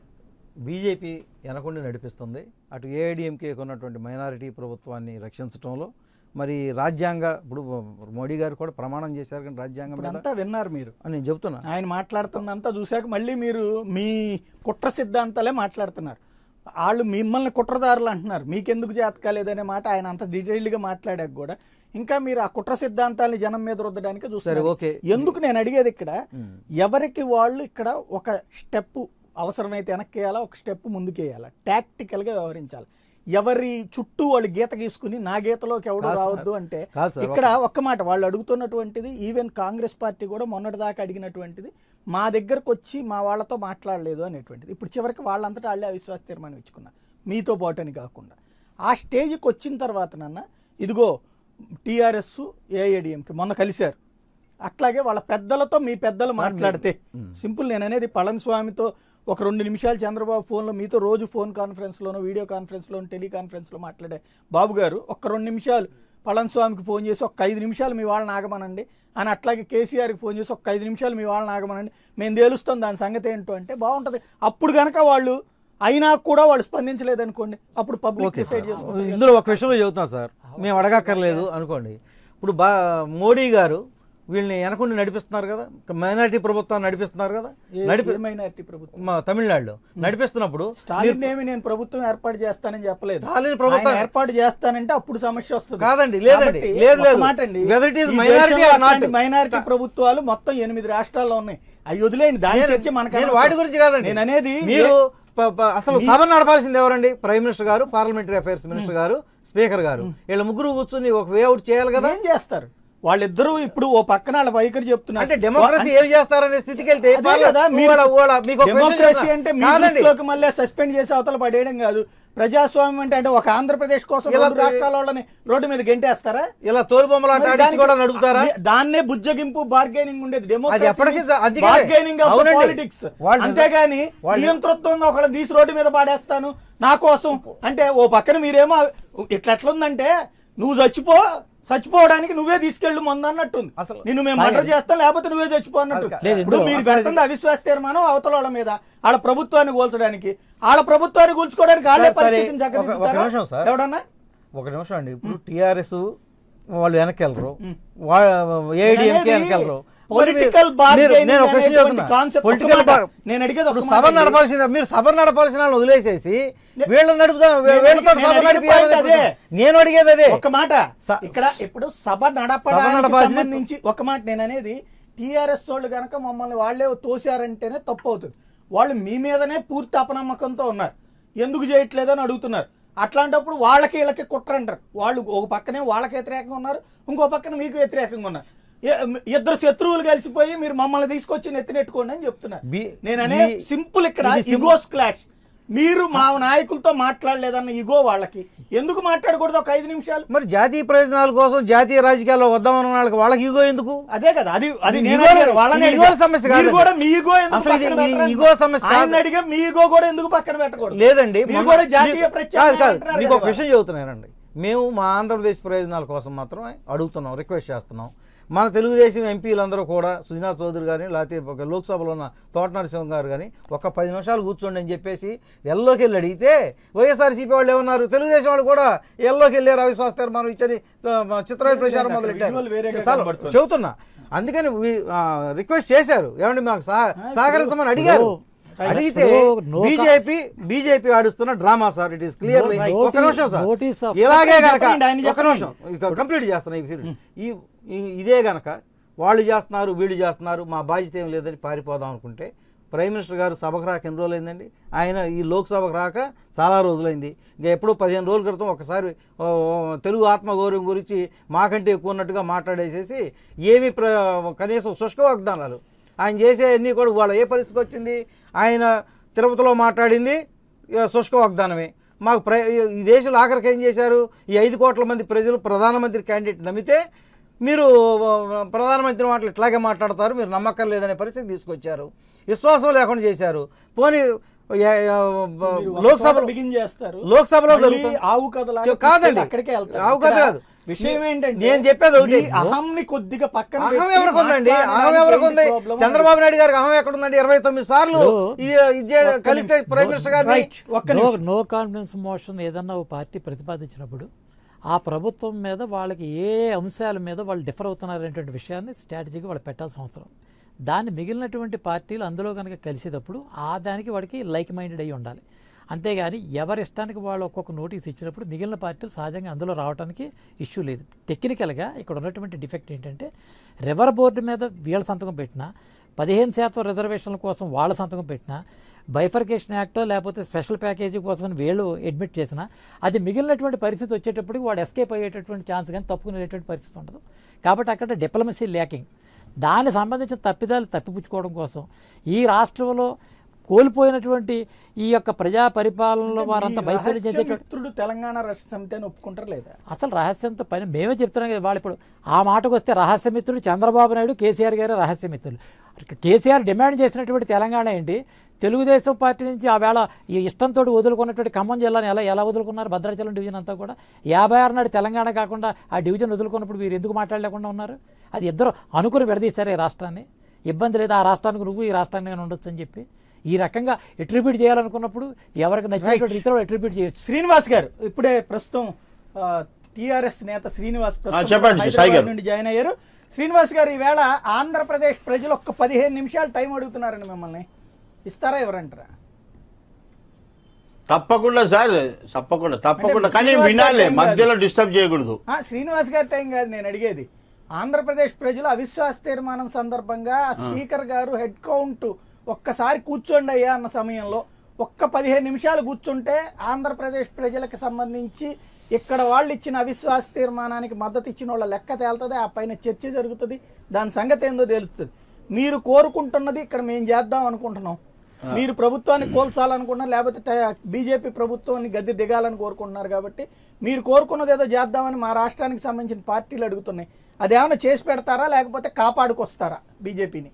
బీజేపీ వెనకుండి నడిపిస్తుంది అటు ఏఐడిఎంకేకి ఉన్నటువంటి మైనారిటీ ప్రభుత్వాన్ని రక్షించడంలో మరి రాజ్యాంగ ఇప్పుడు మోడీ గారు కూడా ప్రమాణం చేశారు కానీ రాజ్యాంగం మీద ఇప్పుడంతా విన్నారు మీరు అని నేను చెప్తున్నా ఆయన మాట్లాడుతుందంతా చూశాక మళ్ళీ మీరు మీ కుట్ర సిద్ధాంతాలే మాట్లాడుతున్నారు వాళ్ళు మిమ్మల్ని కుట్రదారులు అంటున్నారు మీకెందుకు జాతకాలేదనే మాట ఆయన అంత డీటెయిల్డ్గా మాట్లాడాక కూడా ఇంకా మీరు ఆ కుట్ర సిద్ధాంతాలని జనం మీద రుద్దడానికి సరే చూస్తారు ఓకే ఎందుకు నేను అడిగేది ఇక్కడ ఎవరికి వాళ్ళు ఇక్కడ ఒక స్టెప్ అవసరమైతే వెనక్కేయాలా ఒక స్టెప్ ముందుకేయాలా టాక్టికల్గా వ్యవహరించాలి ఎవరి చుట్టూ వాళ్ళు గీత గీసుకుని నా గీతలోకి ఎవడు కాదు సార్. రావద్దు అంటే కాదు సార్, ఇక్కడ ఒక్క మాట వాళ్ళు అడుగుతున్నటువంటిది ఈవెన్ కాంగ్రెస్ పార్టీ కూడా మొన్నటిదాకా అడిగినటువంటిది మా దగ్గరకు వచ్చి మా వాళ్ళతో మాట్లాడలేదు అనేటువంటిది ఇప్పుడు చివరికి వాళ్ళంతటా వాళ్ళే అవిశ్వాస తీర్మానం ఇచ్చుకున్నారు మీతో పాటు అని కాకుండా ఆ స్టేజ్కి వచ్చిన తర్వాత నాన్న ఇదిగో టీఆర్ఎస్ ఏఐడిఎంకి మొన్న కలిశారు అట్లాగే వాళ్ళ పెద్దలతో మీ పెద్దలు మాట్లాడితే సింపుల్ నేను అనేది పళనిస్వామితో ఒక రెండు నిమిషాలు చంద్రబాబు ఫోన్లో మీతో రోజు ఫోన్ కాన్ఫరెన్స్లోనో వీడియో కాన్ఫరెన్స్లోనో టెలికాన్ఫరెన్స్లో మాట్లాడే బాబు గారు ఒక్క రెండు నిమిషాలు పళనిస్వామికి ఫోన్ చేసి ఒక్క ఐదు నిమిషాలు మీ వాళ్ళని ఆగమనండి అని అట్లాగే కేసీఆర్కి ఫోన్ చేసి ఒక్క ఐదు నిమిషాలు మీ వాళ్ళని ఆగమనండి మేము తేలుస్తాం దాని సంగతి ఏంటో అంటే బాగుంటుంది అప్పుడు కనుక వాళ్ళు అయినా కూడా వాళ్ళు స్పందించలేదనుకోండి అప్పుడు పబ్లిక్ ఓకే డిసైడ్ చేసుకుంటారు ఇందులో ఒక విషయంలో చెబుతాం సార్ మేము అడగక్కర్లేదు అనుకోండి ఇప్పుడు బా మోడీ గారు వీళ్ళని వెనకుండి నడిపిస్తున్నారు కదా మైనారిటీ ప్రభుత్వాన్ని నడిపిస్తున్నారు కదా ఏ- నడిపి ఏ మైనారిటీ ప్రభుత్వం మా తమిళనాడులో నడిపిస్తున్నప్పుడు స్టాలిన్ ఏమి నేను ప్రభుత్వం ఏర్పాటు చేస్తానని చెప్పలేదు స్టాలిన్ ప్రభుత్వం- ఆయన ఏర్పాటు చేస్తానంటే అప్పుడు సమస్య వస్తుంది కాదండి, లేదండి, కాబట్టి లేదు, ఒక్క లేదు. మాట అండి Whether it is ఈ minority దేశంలో or not. అట్లాంటి మైనారిటీ ప్రభుత్వాలు మొత్తం ఎనిమిది రాష్ట్రాల్లో ఉన్నాయి అవి వదిలేయండి దాని నేను- చర్చ మనకు నేను అనవసరం. వాటి గురించి కాదండి నేను అనేది మీరు ఏ- ప- ప- అసలు మీ- సభ నడపాల్సింది ఎవరండి prime minister garu parliamentary affairs minister garu speaker garu వీళ్ళ ముగ్గురు కూర్చుని ఒక వే అవుట్ చేయాలి కదా ఏం చేస్తారు వాళ్ళిద్దరూ ఇప్పుడు ఓ పక్కన వాళ్ళ వైఖరి చెప్తున్నారు అంటే డెమోక్రసీ ఏం చేస్తారనే స్థితికి వెళ్తే అదే కదా మీరు ఊడ- ఊడ- మీకు ఒక question డెమోక్రసీ చెప్తా. అంటే మీ కాదండి. దృష్టిలోకి మళ్ళీ సస్పెండ్ చేసి అవతల పడేయడం కాదు ప్రజాస్వామ్యం అంటే అంటే ఒక ఆంధ్రప్రదేశ్ కోసం ఇలా రెండు రాష్ట్రాల వాళ్ళని రోడ్డు మీద గెంటేస్తారా ఇలా తోలుబొమ్మలు మరి ఆట దానికి- కూడా నడుపుతారా దే- దాన్నే బుజ్జగింపు బార్గెనింగ్ ఉండేది అది ఎప్పటికీ స- అందుకనే. బార్గెనింగ్ ఆఫ్ అవునండి. పాలిటిక్స్ వాళ్ళు- అంతేగాని వాళ్ళు- నియంతృత్వంగా ఒకళ్ళని తీసి రోడ్డు మీద పాడేస్తాను నా కోసం అంటే ఓ పక్కన మీరేమో ఇట్లా ఎట్లుందంటే నువ్వు చచ్చిపో చచ్చిపోవడానికి నువ్వే తీసుకెళ్ళు ముందు అన్నట్టుంది అసలు నిన్ను మేము మర్డర్ చేస్తాం లేకపోతే నువ్వే చచ్చిపో అన్నట్టు లేదు, ఇప్పుడు ఇందులో మీరు పెడుతుంది అవిశ్వాస తీర్మానం అవతల వాళ్ళ మీద వాళ్ళ ప్రభుత్వాన్ని కూల్చడానికి వాళ్ళ ప్రభుత్వాన్ని కూల్చుకోవడానికి వాళ్ళే సరే, సరే. పరిస్థితిని ఒక- ఒక చక్కదిద్దుతారా నిమిషం సార్. ఎవడన్నా ఒక నిమిషం అండి ఇప్పుడు టిఆర్ఎస్ వాళ్ళు వెనక్కి వెళ్ళరు ఏఐడిఎంకే అనేది వెనక్కి వెళ్ళరు పొలిటికల్ మీరు- బార్గెనింగ్ నేను ఒక విషయం అనేటువంటి చెప్తున్నా. కాన్సెప్ట్ పొలిటికల్ ఒక్క మాట. బార్- నేను అడిగేది ఒక్క ఇప్పుడు మాట సభ అండి. నడపాల్సిన మీరు సభ నడపాల్సిన వాళ్ళని వదిలేసేసి వీళ్ళని నడుపుదాం నేను వీళ్ళతో అడిగే- సభ నేను అడిగే నడిపియాలని point అదే. నేను అడిగేది అదే ఒక మాట స- ఇక్కడ ఇప్పుడు సభ నడపడానికి నడపాల్సిన- సంబంధించి ఒక మాట నేను అనేది టీఆర్ఎస్ వాళ్ళు కనుక మమ్మల్ని వాళ్ళే తోశారంటేనే తప్పు అవుతుంది వాళ్ళు మీ మీదనే పూర్తి అపనమ్మకంతో ఉన్నారు ఎందుకు చేయట్లేదని అడుగుతున్నారు అట్లాంటప్పుడు వాళ్ళకి వీళ్ళకి కుట్ర అంటారు వాళ్ళు ఒక పక్కనే వాళ్ళకి వ్యతిరేకంగా ఉన్నారు ఇంకో పక్కన మీకు వ్యతిరేకంగా ఉన్నారు ఏ- ఇద్దరు శత్రువులు కలిసిపోయి మీరు మమ్మల్ని తీసుకొచ్చి నెత్తినెట్టుకోండి అని చెప్తున్నారు బి- నేను అనే ఈ- సింపుల్ ఇక్కడ ఇది sim- ఇగోస్ క్లాష్ మీరు మా నాయకులతో మాట్లాడలేదన్న ఇగో వాళ్ళకి ఎందుకు మాట్లాడకూడదు ఒక ఐదు నిమిషాలు మరి జాతీయ ప్రయోజనాల కోసం జాతీయ రాజకీయాల్లో వద్దామన్న వాళ్ళకి వాళ్ళకి ఈగో ఎందుకు అదే కదా అది అది ఇది నేను ఈగో- అడిగాను, వాళ్ళని ఇది ఈగో అడిగాను. సమస్య మీరు కాదండి. కూడా మీ ఈగో ఎందుకు అసలు ఇది- పక్కన ఇది పెట్టరు? ఈగో సమస్య కాదు. ఆయన అడిగా మీ ఈగో కూడా ఎందుకు పక్కన పెట్టకూడదు లేదండి మీరు మొన్న- కూడా జాతీయ మీకు- ప్రత్యామ్నాయం కాదు, కాదు. అంటున్నారు మీకు ఒక కదా విషయం చెబుతున్నానండి మేము మా ఆంధ్రప్రదేశ్ ప్రయోజనాల కోసం మాత్రమే అడుగుతున్నాం రిక్వెస్ట్ చేస్తున్నాం మన తెలుగుదేశం ఎంపీలందరూ కూడా సుజనా చౌదరి గారిని లేకపోతే ఒక లోక్సభలో ఉన్న తోట నరసింహ గారు కానీ ఒక పది నిమిషాలు కూర్చోండి అని చెప్పేసి ఎల్లోకి వెళ్ళి అడిగితే వైఎస్ఆర్సీపీ వాళ్ళు ఏమన్నారు తెలుగుదేశం వాళ్ళు కూడా ఎల్లోకి వెళ్ళారు అవిశ్వాస తీర్మానం ఇచ్చని ఆ, చిత్రాలు ప్రచారం అక్కడ visual వేరేగా మొదలెట్టారు చాలా కనబడుతుంది. చెబుతున్నా అందుకని వి- ఆ, రిక్వెస్ట్ చేశారు ఏమండి మాకు సహ- సహకరించమని అడిగారు అడిగితే ఇప్పుడు నో కా- బీజేపీ బీజేపీ ఆడుస్తున్న drama sir it is clear నో- ఒక నిమిషం సార్ notice of- ఇలాగే చెప్పండి, గనక చెప్పండి, ఆయన ఒక చెప్పండి. నిమిషం కంప్లీట్ చేస్తున్నా ఈ period. ఈ ఈ- ఇదే గనక వాళ్ళు చేస్తున్నారు వీళ్ళు చేస్తున్నారు మా బాధ్యత ఏం లేదని పారిపోదాం అనుకుంటే ప్రైమ్ మినిస్టర్ గారు సభకు రాక ఎన్ని రోజులు అయిందండి ఆయన ఈ లోక్సభకు రాక చాలా రోజులైంది ఇంకా ఎప్పుడో పదిహేను రోజుల క్రితం ఒకసారి ఓ, ఓ, తెలుగు ఆత్మగౌరవం గురించి మాకంటే ఎక్కువ ఉన్నట్టుగా మాట్లాడేసేసి ఏమి ప్ర కనీసం శుష్క వాగ్దానాలు ఆయన చేసే అన్నీ కూడా వాళ్ళ ఏ పరిస్థితికి వచ్చింది ఆయన తిరుపతిలో మాట్లాడింది ఇక శుష్క వాగ్దానమే మాకు ప్ర ఈ దేశంలో ఆఖరికి ఏం చేశారు ఈ ఐదు కోట్ల మంది ప్రజలు ప్రధానమంత్రి క్యాండిడేట్ నమ్మితే మీరు ఆ, ప్రధానమంత్రి మాటలు ఇట్లాగే మాట్లాడతారు మీరు నమ్మకం లేదనే పరిస్థితి తీసుకొచ్చారు విశ్వాసం లేకుండా చేశారు పోనీ ఏ- ఏ- మీరు ఒక లోక్సభ చోట begin చేస్తారు. లోక్సభలో మళ్ళీ జరుగుతుంది. ఆవు కథలాగా చె- కాదండి తీసుకెళ్ళి అక్కడికే వెళ్తారు. ఆవు కథ ఇక్కడ కాదు విషయం ఏంటంటే నేను చెప్పేది ఒకటి మీ అహంని కొద్దిగా పక్కన అహం పెట్టి ఎవరికి ఉందండి అహం మాట్లాడడానికి ఎవరికి ఉంది ఏంటి problem? చంద్రబాబు నాయుడు గారికి అహం ఎక్కడ ఉందండి ఇరవై తొమ్మిది సార్లు ఇది ఇది చే- ఒక్క కలిస్తే నిమిషం. ప్రైమ్ మినిస్టర్ గారిని రైట్ ఒక్క నో నిమిషం నో కాన్ఫిడెన్స్ మోషన్ ఏదన్నా ఒక పార్టీ ప్రతిపాదించినప్పుడు ఆ ప్రభుత్వం మీద వాళ్ళకి ఏ అంశాల మీద వాళ్ళు డిఫర్ అవుతున్నారనేటువంటి విషయాన్ని స్ట్రాటజీగా వాళ్ళు పెట్టాల్సిన అవసరం దాన్ని మిగిలినటువంటి పార్టీలు అందులో కనుక కలిసేటప్పుడు ఆ దానికి వాడికి లైక్ మైండెడ్ అయి ఉండాలి అంతేగాని ఎవరి ఇష్టానికి వాళ్ళు ఒక్కొక్క నోటీస్ ఇచ్చినప్పుడు మిగిలిన పార్టీలు సహజంగా అందులో రావడానికి ఇష్యూ లేదు టెక్నికల్గా ఇక్కడ ఉన్నటువంటి డిఫెక్ట్ ఏంటంటే రివర్ బోర్డు మీద వీళ్ళ సంతకం పెట్టినా పదిహేను శాతం రిజర్వేషన్ల కోసం వాళ్ళ సంతకం పెట్టినా బైఫర్కేషన్ యాక్టో లేకపోతే స్పెషల్ ప్యాకేజీ కోసం వీళ్ళు అడ్మిట్ చేసినా అది మిగిలినటువంటి పరిస్థితి వచ్చేటప్పటికి వాడు ఎస్కేప్ అయ్యేటటువంటి ఛాన్స్ కానీ తప్పుకునేటువంటి పరిస్థితి ఉండదు కాబట్టి అక్కడ డిప్లొమసీ ల్యాకింగ్ దానికి సంబంధించిన తప్పిదాలు తప్పిపుచ్చుకోవడం కోసం ఈ రాష్ట్రంలో కోల్పోయినటువంటి ఈ యొక్క ప్రజా పరిపాలనలో వారంతా మీ వైఫల్యం చెందేటువంటి రహస్యమిత్రుడు తెలంగాణ రాష్ట్ర సమితి అని ఒప్పుకుంటారు లేదా అసలు రహస్యంతో పని మేమే చెప్తున్నాం కదా వాళ్ళు ఇప్పుడు ఆ మాటకు వస్తే రహస్యమిత్రుడు చంద్రబాబు నాయుడు కేసీఆర్ గారు రహస్యమిత్రులు కేసీఆర్ డిమాండ్ చేసినటువంటి తెలంగాణ ఏంటి తెలుగుదేశం పార్టీ నుంచి ఆ వేళ ఈ ఇష్టంతో వదులుకున్నటువంటి ఖమ్మం జిల్లాని ఎలా ఎలా వదులుకున్నారు భద్రాచలం డివిజన్ అంతా కూడా యాభై ఆరు నాడు తెలంగాణ కాకుండా ఆ డివిజన్ వదులుకున్నప్పుడు వీరు ఎందుకు మాట్లాడలేకుండా ఉన్నారు అది ఇద్దరు అనుకుని విడదీశారు ఈ రాష్ట్రాన్ని ఇబ్బంది లేదు ఆ రాష్ట్రానికి నువ్వు ఈ రాష్ట్రానికి నేను ఉండొచ్చు అని చెప్పి ఈ రకంగా ఎట్రిబ్యూట్ చేయాలనుకున్నప్పుడు ఎవరికి నచ్చినటువంటి రీతిలో ఎట్రిబ్యూట్ చేయొచ్చు శ్రీనివాస్ గారు ఇప్పుడే ప్రస్తుతం టిఆర్ఎస్ నేత శ్రీనివాస్ ప్రస్తుతం చెప్పండి, హైదరాబాద్ సాయి గారు. నుండి జాయిన్ అయ్యారు శ్రీనివాస్ గారు ఈవేళ ఆంధ్రప్రదేశ్ ప్రజలు ఒక్క పదిహేను నిమిషాలు టైం అడుగుతున్నారండి మిమ్మల్ని ఇస్తారా ఎవరంటారా తప్పకుండా సార్ తప్పకుండా తప్పకుండా అంటే కానీ శ్రీనివాస్ వినాలి గారి టైం మధ్యలో డిస్టర్బ్ చేయకూడదు ఆ, శ్రీనివాస్ గారి టైం కాదు నేను అడిగేది ఆంధ్రప్రదేశ్ ప్రజలు అవిశ్వాస తీర్మానం సందర్భంగా స్పీకర్ గారు హెడ్ కౌంట్ ఒక్కసారి కూర్చోండి అయ్యా అన్న సమయంలో ఒక్క పదిహేను నిమిషాలు కూర్చుంటే ఆంధ్రప్రదేశ్ ప్రజలకు సంబంధించి ఇక్కడ వాళ్ళు ఇచ్చిన అవిశ్వాస తీర్మానానికి మద్దతు ఇచ్చిన వాళ్ళ లెక్క తేలుతుంది ఆ పైన చర్చ జరుగుతుంది దాని సంగతి ఏందో తెలుస్తుంది మీరు కోరుకుంటున్నది ఇక్కడ మేము చేద్దాం అనుకుంటున్నాం మీరు ప్రభుత్వాన్ని కోల్చాలనుకున్నారు లేకపోతే బీజేపీ ప్రభుత్వాన్ని గద్దె దిగాలని కోరుకుంటున్నారు కాబట్టి మీరు కోరుకున్నది ఏదో చేద్దామని మా రాష్ట్రానికి సంబంధించిన పార్టీలు అడుగుతున్నాయి అదేమన్నా చేసి పెడతారా లేకపోతే కాపాడుకొస్తారా బీజేపీని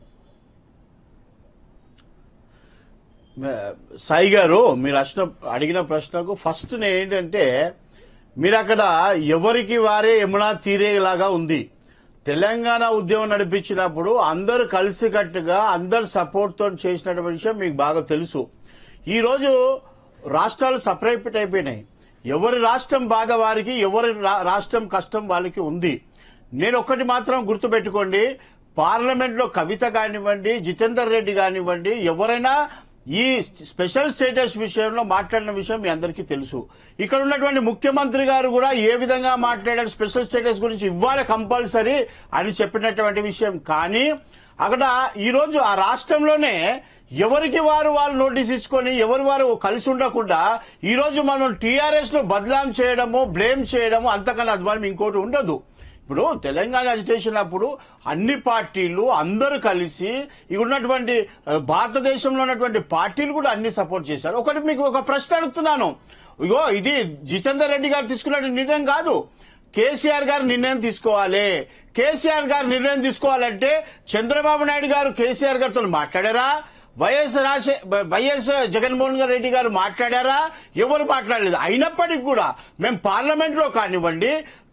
సాయి గారు మీరు అడిగిన అడిగిన ప్రశ్నకు ఫస్ట్ ఏంటంటే మీరు అక్కడ ఎవరికి వారే యమునా తీరేలాగా ఉంది తెలంగాణ ఉద్యమం నడిపించినప్పుడు అందరు కలిసికట్టుగా అందరు సపోర్ట్ తోటి చేసినటువంటి విషయం మీకు బాగా తెలుసు ఈ రోజు రాష్ట్రాలు సపరేట్ అయిపోయినాయి ఎవరి రాష్ట్రం బాధ వారికి ఎవరి రా- రాష్ట్రం కష్టం వాళ్ళకి ఉంది నేను ఒక్కటి మాత్రం గుర్తుపెట్టుకోండి పార్లమెంట్ లో కవిత కానివ్వండి జితేందర్ రెడ్డి కానివ్వండి ఎవరైనా ఈ స్పెషల్ స్టేటస్ విషయంలో మాట్లాడిన విషయం మీ అందరికీ తెలుసు ఇక్కడ ఉన్నటువంటి ముఖ్యమంత్రి గారు కూడా ఏ విధంగా మాట్లాడారు స్పెషల్ స్టేటస్ గురించి ఇవ్వాలి కంపల్సరీ అని చెప్పినటువంటి విషయం కానీ అక్కడ ఈ రోజు ఆ రాష్ట్రంలోనే ఎవరికి వారు వాళ్ళు నోటీస్ ఇచ్చుకొని ఎవరు వారు కలిసి ఉండకుండా ఈ రోజు మనం టీఆర్ఎస్ ను బదలాం చేయడము బ్లేమ్ చేయడము అంతకన్నా అధ్వానం ఇంకోటి ఉండదు ఇప్పుడు తెలంగాణ అజిటేషన్ అప్పుడు అన్ని పార్టీలు అందరూ కలిసి ఇక్కడ ఉన్నటువంటి ఆ, భారతదేశంలో ఉన్నటువంటి పార్టీలు కూడా అన్ని సపోర్ట్ చేశారు ఒకటి మీకు ఒక ప్రశ్న అడుగుతున్నాను ఇగో ఇది జితేందర్ రెడ్డి గారు తీసుకున్న నిర్ణయం కాదు కేసీఆర్ గారు నిర్ణయం తీసుకోవాలి కేసీఆర్ గారు నిర్ణయం తీసుకోవాలంటే చంద్రబాబు నాయుడు గారు కేసీఆర్ గారితో మాట్లాడారా వైఎస్ రాజే వైఎస్ జగన్మోహన్ రెడ్డి గారు మాట్లాడారా ఎవరు మాట్లాడలేదు అయినప్పటికీ కూడా మేము పార్లమెంట్ లో కానివ్వండి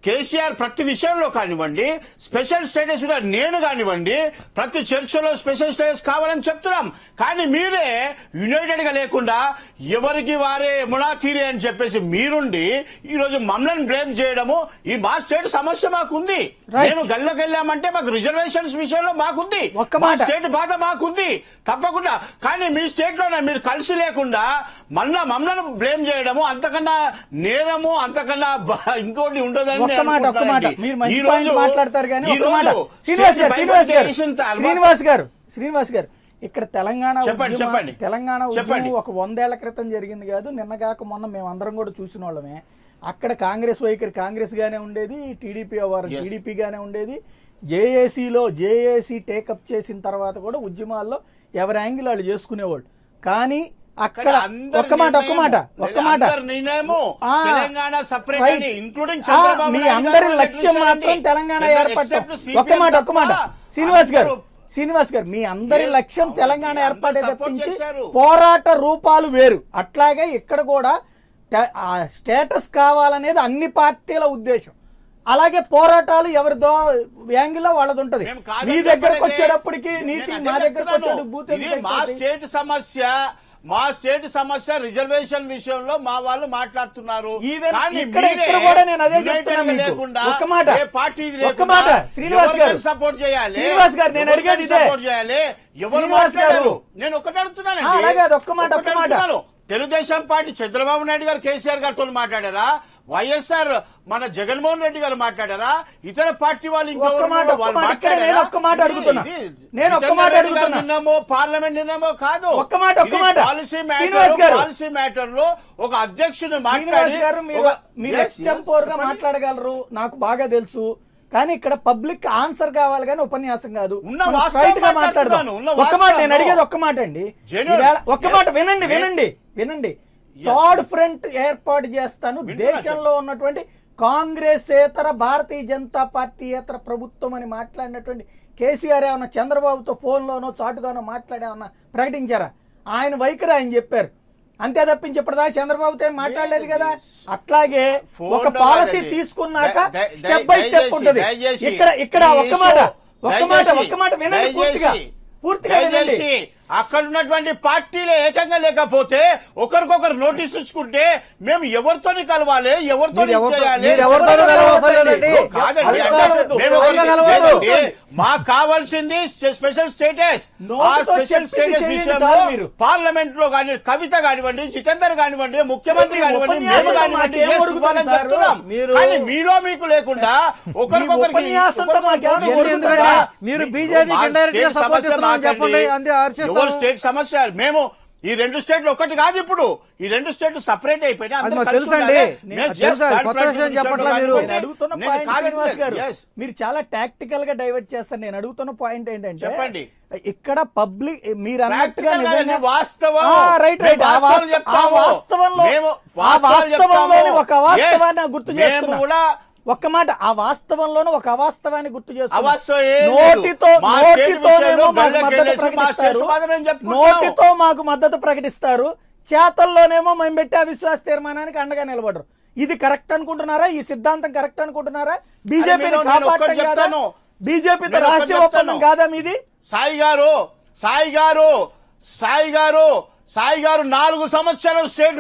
కేసీఆర్ ప్రతి విషయంలో కానివ్వండి స్పెషల్ స్టేటస్ కూడా నేను కానివ్వండి ప్రతి చర్చలో స్పెషల్ స్టేటస్ కావాలని చెప్తున్నాం కానీ మీరే యునైటెడ్ గా లేకుండా ఎవరికి వారే మునా తీరే అని చెప్పేసి మీరుండి ఈ రోజు మమ్మల్ని బ్లేమ్ చేయడము ఈ మా స్టేట్ సమస్య మాకుంది Right. మేము గల్లోకి వెళ్ళామంటే మాకు రిజర్వేషన్స్ విషయంలో మాకుంది ఒక్క మా మాట. స్టేట్ బాధ మాకుంది తప్పకుండా కానీ మీ స్టేట్ లో మీరు కలిసి లేకుండా మళ్ళా మమ్మల్ని బ్లేమ్ చేయడము అంతకన్నా నేరము అంతకన్నా బ- ఇంకోటి ఉండదని ఒక్క మాట ఒక్క మాట అనుకుంటున్నానండి. మీరు మంచి ఈ పాయింట్ రోజు- మాట్లాడతారు కానీ ఈ ఒక్క మాట రోజు శ్రీనివాస్ గారు state శ్రీనివాస్ గారు bifurcation తర్వాత- శ్రీనివాస్ గారు శ్రీనివాస్ గారు ఇక్కడ తెలంగాణ చెప్పండి, ఉద్యమ- చెప్పండి. తెలంగాణ చెప్పండి. ఉద్యమం ఒక వందేళ్ల క్రితం జరిగింది కాదు నిన్నగాక మొన్న మేము అందరం కూడా చూసిన వాళ్ళమే అక్కడ కాంగ్రెస్ వైఖరి కాంగ్రెస్ గానే ఉండేది టీడీపీ వారు Yes. టీడీపీ గానే ఉండేది జేఏసీలో జేఏసీ టేకప్ చేసిన తర్వాత కూడా ఉద్యమాల్లో ఎవరి యాంగిల్ వాళ్ళు చేసుకునేవాళ్ళు కానీ అక్కడ అందరి ఒక్క మాట ఒక్క మాట నిర్ణయం- ఒక్క మాట అందరి నిర్ణయము ఆ, తెలంగాణ separate right. అని, including ఆ, చంద్రబాబు మీ నాయుడు గారు అందరి వాళ్ళు లక్ష్యం ఎట్లా మాత్రం చేశారండి? తెలంగాణ Except ఏర్పడటం CPM ఒక్క మాట ఒక్క మాట తప్ప శ్రీనివాస్ గారు అందరూ- శ్రీనివాస్ గారు మీ అందరి Yes, లక్ష్యం అవును. తెలంగాణ అందరూ ఏర్పాటే support తప్పించి చేశారు. పోరాట రూపాలు వేరు అట్లాగే ఇక్కడ కూడా ట- ఆ స్టేటస్ కావాలనేది అన్ని పార్టీల ఉద్దేశం అలాగే పోరాటాలు ఎవరి దో యాంగిల్లో వాళ్ళది ఉంటది మేము కాదని మీ దగ్గరకు చెప్పలేదే. వచ్చేటప్పటికి నేను నీతి అదే మా దగ్గరకు చెప్తున్నాను. వచ్చేటప్పుడు బూత్ ఇది ఎందుకు మా అవుతుంది? స్టేట్ సమస్య మా స్టేట్ సమస్య రిజర్వేషన్ విషయంలో మా వాళ్ళు మాట్లాడుతున్నారు Even కానీ ఇక్కడ- మీరే ఇక్కడ కూడా నేను అదే united చెప్తున్నా గా మీకు. లేకుండా, ఒక్క మాట. ఏ పార్టీ ఒక్క మాట. శ్రీనివాస్ గారు. సపోర్ట్ చేయాలి శ్రీనివాస్ గారు, నేను ఎవరికైనా అడిగేది ఇదే. సపోర్ట్ చేయాలి ఎవరు శ్రీనివాస్ గారు. మాట్లాడారు నేను ఒక్కటి అడుగుతున్నానండి ఆ, అలాగే అది ఒక్క మాట, ఒక్కటి ఒక్క మాట. అడుగుతున్నాను. తెలుగుదేశం పార్టీ చంద్రబాబు నాయుడు గారు కేసీఆర్ గారితో మాట్లాడారా వైఎస్ఆర్ మన జగన్మోహన్ రెడ్డి గారు మాట్లాడారా ఇతర పార్టీ వాళ్ళు ఒక్క ఇంకెవరు మాట, ఒక్క వాళ్ళు మాట. ఇక్కడ నేను మాట్లాడారా? ఒక్క మాట ఇది- అడుగుతున్నా. ఇది నేను ఒక్క జితేందర్ మాట రెడ్డి గారి అడుగుతున్నా. నిర్ణయమో పార్లమెంట్ నిర్ణయమో కాదు ఒక్క మాట, ఒక్క ఇది మాట. పాలసీ శ్రీనివాస్ గారు. మ్యాటర్ పాలసీ మ్యాటర్ లో ఒక అధ్యక్షుని శ్రీనివాస్ మాట్లాడి గారు మీరు ఒక- మీరు Yes, ఎక్స్టెంపోర్ గా yes, చెప్పండి. మాట్లాడగలరు నాకు బాగా తెలుసు కానీ ఇక్కడ పబ్లిక్ ఆన్సర్ కావాలి కానీ ఉపన్యాసం కాదు ఉన్న మనం వాస్తవం straight గా మాట్లాడదాం మాట్లాడుతున్నాను, ఉన్న ఒక్క మాట నేను వాస్తవం. అడిగేది ఒక్క మాట అండి Genuine. ఈవేళ ఒక్క మాట Yes. వినండి Yes. వినండి వినండి Yes, థర్డ్ yes. ఫ్రంట్ ఏర్పాటు చేస్తాను వింటున్నా, దేశంలో ఉన్నటువంటి కాంగ్రెస్ ఏతర భారతీయ జనతా పార్టీ ఏతర ప్రభుత్వం అని మాట్లాడినటువంటి కేసీఆర్ ఏమన్నా చంద్రబాబుతో ఫోన్లోనో చాటుగానో మాట్లాడేమన్నా ప్రకటించారా ఆయన వైఖరి ఆయన చెప్పారు అంతే తప్పించి ఇప్పటిదాకా చంద్రబాబుతో ఏం మాట్లాడలేదు కదా అట్లాగే ఫోన్ ఒక లో పాలసీ కాదండి. తీసుకున్నాక దయ- దయ- స్టెప్ బై స్టెప్ దయచేసి- ఉంటుంది దయచేసి ఇక్కడ ఇక్కడ ఈ ఒక్క మాట issue- ఒక్క మాట దయచేసి- ఒక్క మాట వినండి పూర్తిగా దయచేసి- పూర్తిగా వినండి దయచేసి అక్కడ ఉన్నటువంటి పార్టీలు ఏకంగా లేకపోతే ఒకరికొకరు నోటీస్ ఇచ్చుకుంటే మేము ఎవరితోని కలవాలి ఎవరితో మీరు ఎవరితో- చేయాలి మీరు ఎవరితోనూ కలవవసరం లేదండి. కాదండి అది అంటే కాదు. మేము అది ఒకరికి కలవదు. చేయండి. మాకు కావాల్సింది స్పెషల్ స్టేటస్ ఆ నోటితో స్పెషల్ చెప్పింది స్టేటస్ చేయండి విషయంలో చాలు మీరు. పార్లమెంట్ లో కానీ కవిత కానివ్వండి జితేందర్ కానివ్వండి ముఖ్యమంత్రి మీ కానివ్వండి ఉపన్యాసం మేము కానివ్వండి మాకేం yes, ఒరుగుతుంది ఇవ్వాలని సార్? చెప్తున్నాం. మీరు- కానీ మీలో మీకు లేకుండా ఒకరికొకరికి ఉపన్యాసంతో మాకేమైనా ఒకరికొకరికి ఒరుగుతుందా? మీరు మీ- బీజేపీకి మా indirect గా స్టేట్ support సమస్య ఇస్తున్నామని చెప్పండి. మాకండి. అంతే హర్షిస్తాము. ఎవరు స్టేట్ సమస్య మేము ఈ రెండు స్టేట్లు ఒకటి కాదు ఇప్పుడు ఈ రెండు స్టేట్లు సపరేట్ అయిపోయినా అది అందరూ మాకు కలిసి తెలుసండి. ఉండాలి. నేను మేము తెలుసా? just third కొత్త party విషయం విషయంలో చెప్పట్లా కానివ్వండి. మీరు. నేను అడుగుతున్న నేను పాయింట్ కాదండి. శ్రీనివాస్ గారు Yes. మీరు చాలా టాక్టికల్ గా డైవర్ట్ చేస్తారు నేను అడుగుతున్న పాయింట్ ఏంటంటే చెప్పండి. ఇక్కడ పబ్లిక్ మీరు అన్నట్టుగా Practical గా నిజంగా ఇది వాస్తవం. ఆ, రైట్ మేము రైట్ ఆ వాస్తవాలు వాస్త- ఆ చెప్తాము. వాస్తవంలో మేము ఆ వాస్తవాలు వాస్తవంలోని చెప్తాము. ఒక అవాస్తవాన్ని Yes. గుర్తు మేము చేస్తున్నా కూడా ఒక్క మాట ఆ వాస్తవంలోనూ ఒక అవాస్తవాన్ని గుర్తు చేస్తున్నా అవాస్తవం ఏం లేదు. నోటితో మా స్టేట్ నోటితోనేమో విషయంలో మాకు గల్లెకి మద్దతు వెళ్ళేసి మా ప్రకటిస్తారు స్టేట్ బాధ మేము చెప్పుకుంటాం. నోటితో మాకు మద్దతు ప్రకటిస్తారు చేతల్లోనేమో మేము పెట్టే అవిశ్వాస తీర్మానానికి అండగా నిలబడరు ఇది కరెక్ట్ అనుకుంటున్నారా ఈ సిద్ధాంతం కరెక్ట్ అనుకుంటున్నారా బీజేపీని నేను కాపాడటం ఒక్కటి కాదా చెప్తాను. బీజేపీతో నేను ఒక్కటి రహస్య ఒప్పందం చెప్తాను. కాదా మీది సాయి గారు సాయి గారు సాయి గారు సాయి గారు నాలుగు సంవత్సరాలు స్టేట్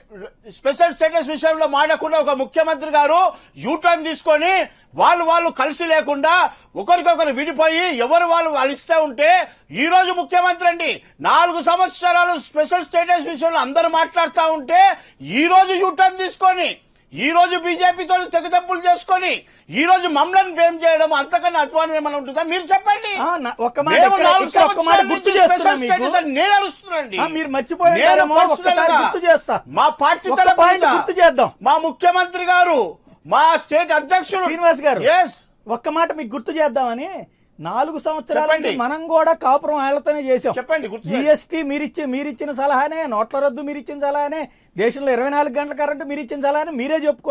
స్పెషల్ స్టేటస్ విషయంలో మాడకుండా ఒక ముఖ్యమంత్రి గారు యూటర్న్ తీసుకొని వాళ్ళు వాళ్ళు కలిసి లేకుండా ఒకరికొకరు విడిపోయి ఎవరు వాళ్ళు వాళ్ళు ఇస్తే ఉంటే ఈ రోజు ముఖ్యమంత్రి అండి నాలుగు సంవత్సరాలు స్పెషల్ స్టేటస్ విషయంలో అందరూ మాట్లాడుతూ ఉంటే ఈ రోజు యూటర్న్ తీసుకొని ఈ రోజు బీజేపీతో తెగదప్పులు చేసుకొని ఈ రోజు మమ్మల్ని బ్లేమ్ చేయడం అంతకన్నా అధ్వానం ఏమైనా ఉంటుందా మీరు చెప్పండి ఆ, నా- ఒక్క మాట మేము ఇక్కడ- నాలుగు ఇక్కడ ఒక్క మాట సంవత్సరాల గుర్తు నుంచి చేస్తున్నా స్పెషల్ మీకు. స్టేటస్ అని నేను అరుస్తున్నానండి. ఆ, మీరు మర్చిపోయి నేను ఉంటారేమో, personal ఒక్కసారి గా గుర్తు చేస్తా. మా పార్టీ ఒక్క తరపున పాయింట్ గుర్తు చేద్దాం. మా ముఖ్యమంత్రి గారు మా స్టేట్ అధ్యక్షుడు శ్రీనివాస్ గారు ఎస్ ఒక్క మాట మీకు గుర్తు చేద్దామని నాలుగు సంవత్సరాల చెప్పండి. నుంచి మనం కూడా కాపురం ఆయనతోనే చేసాం చెప్పండి, గుర్తు చేయండి. జిఎస్టీ మీరిచ్చే మీరిచ్చిన సలహానే నోట్ల రద్దు మీరిచ్చిన సలహానే దేశంలో ఇరవై నాలుగు గంటల కరెంటు మీరిచ్చిన సలహానే మీరే చెప్పుకున్నారు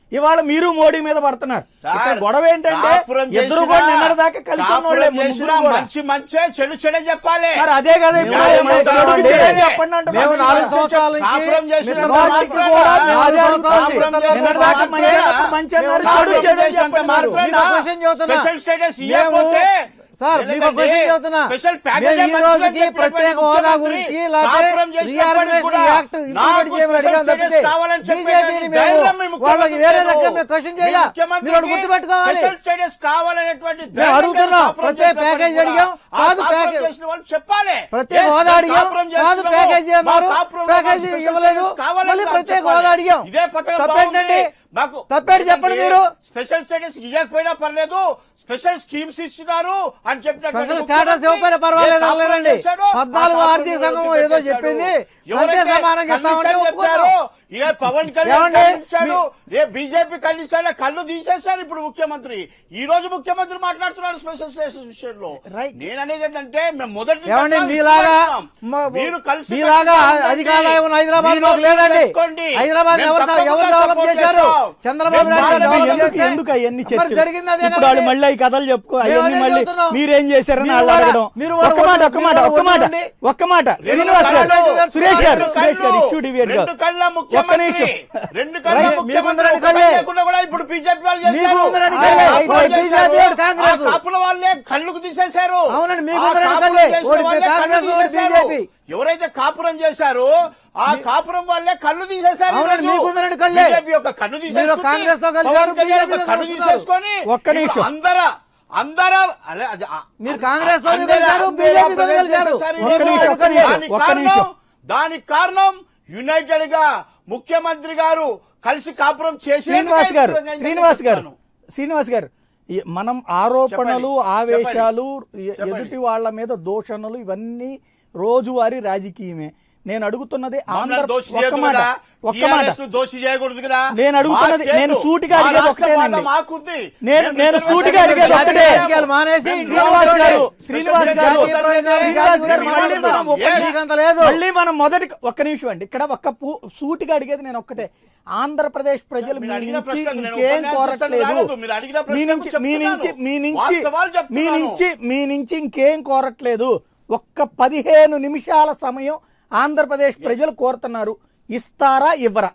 ఇవాళ మీరు మోడీ మీద పడుతున్నారు సార్, ఇక్కడ గొడవ ఏంటంటే కాపురం ఇద్దరు చేసినా- కూడా నిన్నటిదాకా కలిసి కాపురం ఉన్నోళ్ళే చేసినా ముగ్గురు కూడా. మంచి మంచే చెడు చెడే చెప్పాలి మరి అదే కదా ఇప్పుడు న్యాయం మరి ఉందా? చెడుకి ఉండే. చెడే చెప్పండి అంటున్నాం. మేము మంచి నాలుగు మంచి సంవత్సరాల నుంచి కాపురం చేసిన మిత్ర మాత్రాన వాటికి కూడా మేము అదే అడుగుతాం. కాపురం చేసిన నిన్నటిదాకా మంచి మాత్రాన అప్పుడు మంచి అన్నారు, మేము చెడు చెడు అని చేసినంత చెప్పండి మాత్రాన మీకు ఒక క్వశ్చన్ చెబుతున్నా. స్పెషల్ స్టేటస్ మేము- ఇవ్వకపోతే సార్ మీకు ఒక ఎందుకంటే క్వశ్చన్ చెబుతున్నా స్పెషల్ మేము ప్యాకేజ్ ఈ రోజుకి ప్రత్యేక హోదా గురించి లేకపోతే రీఆర్గనైజేషన్ యాక్ట్ ఇంప్లిమెంట్ చేయమని అడిగాం తప్పితే బీజేపీని మేము వాళ్ళకి వేరే రకంగా మేము క్వశ్చన్ చేయాలి మీరు ఒకటి గుర్తుపెట్టుకోవాలి స్పెషల్ స్టేటస్ కావాలనేటువంటి మేము ధైర్యం అడుగుతున్నాం. కాపురం ప్రత్యేక చేసినప్పటికీ ప్యాకేజ్ కూడా అడిగాం. ఆ కాదు కాపురం ప్యాకేజ్. చేసిన వాళ్ళు చెప్పాలి ప్రత్యేక Yes, హోదా మేము అడిగాం. కాపురం కాదు చేస్తున్నాము. ప్యాకేజీ మా అన్నారు. కాపురంలో ప్యాకేజీ మాకు ఇవ్వలేదు. స్పెషల్ కావాలని మళ్ళీ కాదు ప్రత్యేక చెప్పాలి. హోదా అడిగాం. ఇదే పథకం తప్పేంటండి? బాగుంది. మాకు తప్పేంటి చెప్పండి మీరు. స్పెషల్ స్టేటస్ ఇవ్వకపోయినా పర్లేదు స్పెషల్ స్కీమ్స్ ఇస్తున్నారు అని చెప్పినటువంటి స్పెషల్ స్టాటస్ ఇవ్వకపోయినా పర్వాలేదు ఏ అనలేదండి కాపురం చేశాడో, పద్నాలుగు ఆ ఆర్థిక కాపురం సంఘం ఎవరైతే ఏదో చేశాడో, చెప్పింది ఎవరైతే అంతే సమానం చేస్తామంటే ఖండించారో, ఒప్పుకున్నాం ఏ పవన్ కళ్యాణ్ ఏమండి? ఖండించాడు ఏ బీజేపీ ఖండించాడు కళ్ళు తీసేశారు ఇప్పుడు ముఖ్యమంత్రి ఈ రోజు ముఖ్యమంత్రి మాట్లాడుతున్నారు స్పెషల్ స్టేటస్ విషయంలో Right. నేను అనేది ఏంటంటే మేము మొదటి నుంచి ఏమండి అంటాం, మీలాగా విశ్వసిస్తున్నాం. మ- మీరు కలిసి మీలాగా కట్టుగా అధిక ఉండండి. ఆదాయం ఉన్న హైదరాబాద్ మీరు మాకు లేదండి చేసుకోండి. హైదరాబాద్ మేము ఎవరు తప్పకుండా ఎవరు డెవలప్ support చేశారు చేస్తాం. చంద్రబాబు మేము నాయుడు గారు వాళ్ళని డెవలప్ ఎందుకు చేస్తే ఎందుకు అవన్నీ మరి చర్చలు జరిగింది అదే ఇప్పుడు వాళ్ళు కదండి. మళ్ళీ ఈ కథలు చెప్పుకో మేము అవన్నీ అదే మళ్ళీ చెబుతున్నాం. మీరేం చేశారని మీరు వాళ్ళు వాళ్ళ- అడగడం మీరు వాళ్ళ ఒక్క మాట ఓటు- ఒక్క మాట మీరు ఒక్క మాట ఓటు ఒక్క మాట రెండు శ్రీనివాస్ గారు కళ్ళు, సురేష్ గారు రెండు సురేష్ గారు కళ్ళు, ఇష్యూ డివేట్ రెండు గారు కళ్ళ ఒక్క ముఖ్యమంత్రి నిమిషం రెండు కళ్ళ రైట్, ముఖ్యమంత్రి మీకుందరని ఒక కళ్ళే. కళ్ళు లేకుండా కూడా ఇప్పుడు బీజేపీ వాళ్ళు మీకు చేశారు ఉందరని ఆ కళ్ళే. కాపురం ఓడి చేశారు. బీజేపీ, ఓడి కాంగ్రెస్. ఆ కాపుల వాళ్ళే కళ్ళుకు తీసేశారు అవునండి, మీకు ఆ ఉందరని కాపురం కళ్ళే. చేసిన ఓడి వాళ్ళే కాంగ్రెస్, కళ్ళు ఓడి తీసేశారు. బీజేపీ. ఎవరైతే కాపురం చేశారో ఆ కాపురం వాళ్ళే కళ్ళు తీసేశారు అవునండి, ఈరోజు. మీకు ఉందరని కళ్ళే. బీజేపీ యొక్క కన్ను మీరు తీసేసుకుంది. కాంగ్రెస్ తో కలిశారు, పవన్ కళ్యాణ్ బీజేపీ యొక్క తో కన్ను కలుస్తున్నారు. తీసేసుకొని ఒక్క నిమిషం. ఇప్పుడు అందరా అందరా అలే, అది, ఆ, మీరు కాంగ్రెస్ తో అందరా- కలిశారు, అందరా బీజేపీ తో ప్రజలు కలిశారు. చేసేసారు ఒక్క ఈరోజు. నిమిషం, ఒక్క నిమిషం, దానికి ఒక్క కారణం- నిమిషం. దానికి కారణం యునైటెడ్ గా ముఖ్యమంత్రి గారు కలిసి కాపురం చేసి శ్రీనివాస్ గారు శ్రీనివాస్ గారు శ్రీనివాస్ గారు ఈ మనం ఆరోపణలు చెప్పండి. ఆవేశాలు ఎ- చెప్పండి. ఎదుటి వాళ్ళ మీద దూషణలు ఇవన్నీ రోజువారీ రాజకీయమే నేను అడుగుతున్నది ఆంధ్ర దోషి ఒక్క చేయకూడదు మాట కదా ఒక్క మాట TRS ను దోషి చేయకూడదు కదా నేను అడుగుతున్నది- మా స్టేట్, నేను సూటిగా మా అడిగేది రాష్ట్ర ఒకటేనండి. బాధ మాకుంది నేను- మేము నేను ఇద్దరం సూటిగా కలిసి అడిగేది జాతీయ ఒకటే. రాజకీయాలు మానేసి మేము శ్రీనివాస్ జాతీయ గారు, ప్రయోజనాలు- శ్రీనివాస్ జాతీయ గారు, ప్రయోజనాలు- శ్రీనివాస్ గారు, మేము మళ్ళీ మనం ఒక Yes. మీకు అంత లేదు మళ్ళీ మనం మొదటి ఒక్క నిమిషం అండి ఇక్కడ ఒక్క పూ- సూటిగా అడిగేది నేను ఒక్కటే ఆంధ్రప్రదేశ్ ప్రజలు మీరు మీ అడిగిన నుంచి ప్రశ్నకు నేను ఇంకేం ఉపన్యాసం కోరట్లేదు రాలేదు. మీరు అడిగిన మీ ప్రశ్నకు నుంచి మీ నుంచి చెప్తున్నాను. మీ నుంచి వాస్తవాలు మీ చెప్తున్నాను. నుంచి మీ నుంచి ఇంకేం కోరట్లేదు ఒక్క పదిహేను నిమిషాల సమయం ఆంధ్రప్రదేశ్ ప్రజలు కోరుతున్నారు ఇస్తారా ఇవ్వరా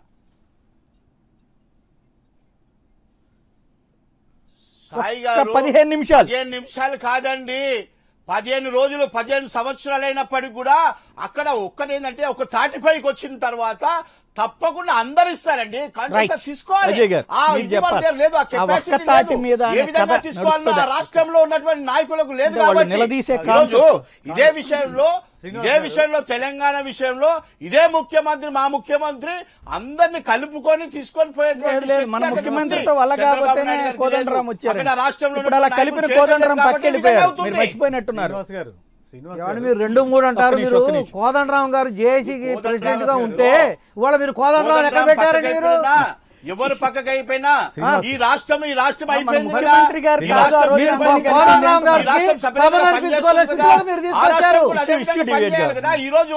సాయి ఒక్క గారు పదిహేను నిమిషాలు. పదిహేను నిమిషాలు కాదండి పదిహేను రోజులు పదిహేను సంవత్సరాలు అయినప్పటికీ కూడా అక్కడ ఒక్కటేంటంటే ఒక తాటిపైకి వచ్చిన తర్వాత తప్పకుండా అందరు ఇస్తారండి కాన్షియస్ Right. తీసుకోవాలి అజయ్ గారు, ఆ మీరు ఇది చెప్పాలి. మనకు లేదు ఆ ఆ capacity ఒక్క తాటి లేదు. మీద ఏ అనే విధంగా కథ తీసుకోవాలో ఆ నడుస్తుందా? రాష్ట్రంలో ఉన్నటువంటి నాయకులకు లేదు అంటే వాళ్ళు కాబట్టి నిలదీసే ఈరోజు concept. ఇదే విషయంలో ఇదే విషయంలో తెలంగాణ విషయంలో ఇదే ముఖ్యమంత్రి మా ముఖ్యమంత్రి అందరిని కలుపుకొని తీసుకొని లేదు లేదు మన ముఖ్యమంత్రితో వల్ల కాకపోతేనే కోదండరాం వచ్చారు రాష్ట్రంలో ఇప్పుడు అలా కలిపిన కోదండరాం పక్క వెళ్ళిపోయారు మీరు మర్చిపోయినట్టున్నారు శ్రీనివాస్ గారు శ్రీనివాస్ ఏమండి గారు మీరు రెండు మూడు అంటారు ఒక్క నిమిషం, మీరు ఒక్క నిమిషం. కోదండరామ్ గారు జేఏసీకి కోదండరామ్ ప్రెసిడెంట్ గా గారు. ఉంటే ఇవాళ మీరు కోదండరామ్ ఎక్కడ పెట్టారండి మీరు ఎవరు పక్కకి అయిపోయినా శ్రీనివాస్. ఈ రాష్ట్రం ఈ రాష్ట్రం మన అయిపోయింది కదా. ముఖ్యమంత్రి గారు ఈ కాదు, ఆ రాష్ట్రం రోజు మీరు అందరినీ కలిపి కోదండరామ్ ఈ గారికి రాష్ట్రం సభ్యులుగా సభ నడిపించుకోలే పనిచేస్తుంది స్థితిలో కదా. మీరు ఆ తీసుకొచ్చారు రాష్ట్రం కూడా అదే ఇష్యూ విధంగా డిబేట్ పనిచేయాలి కాదు. కదా ఈ రోజు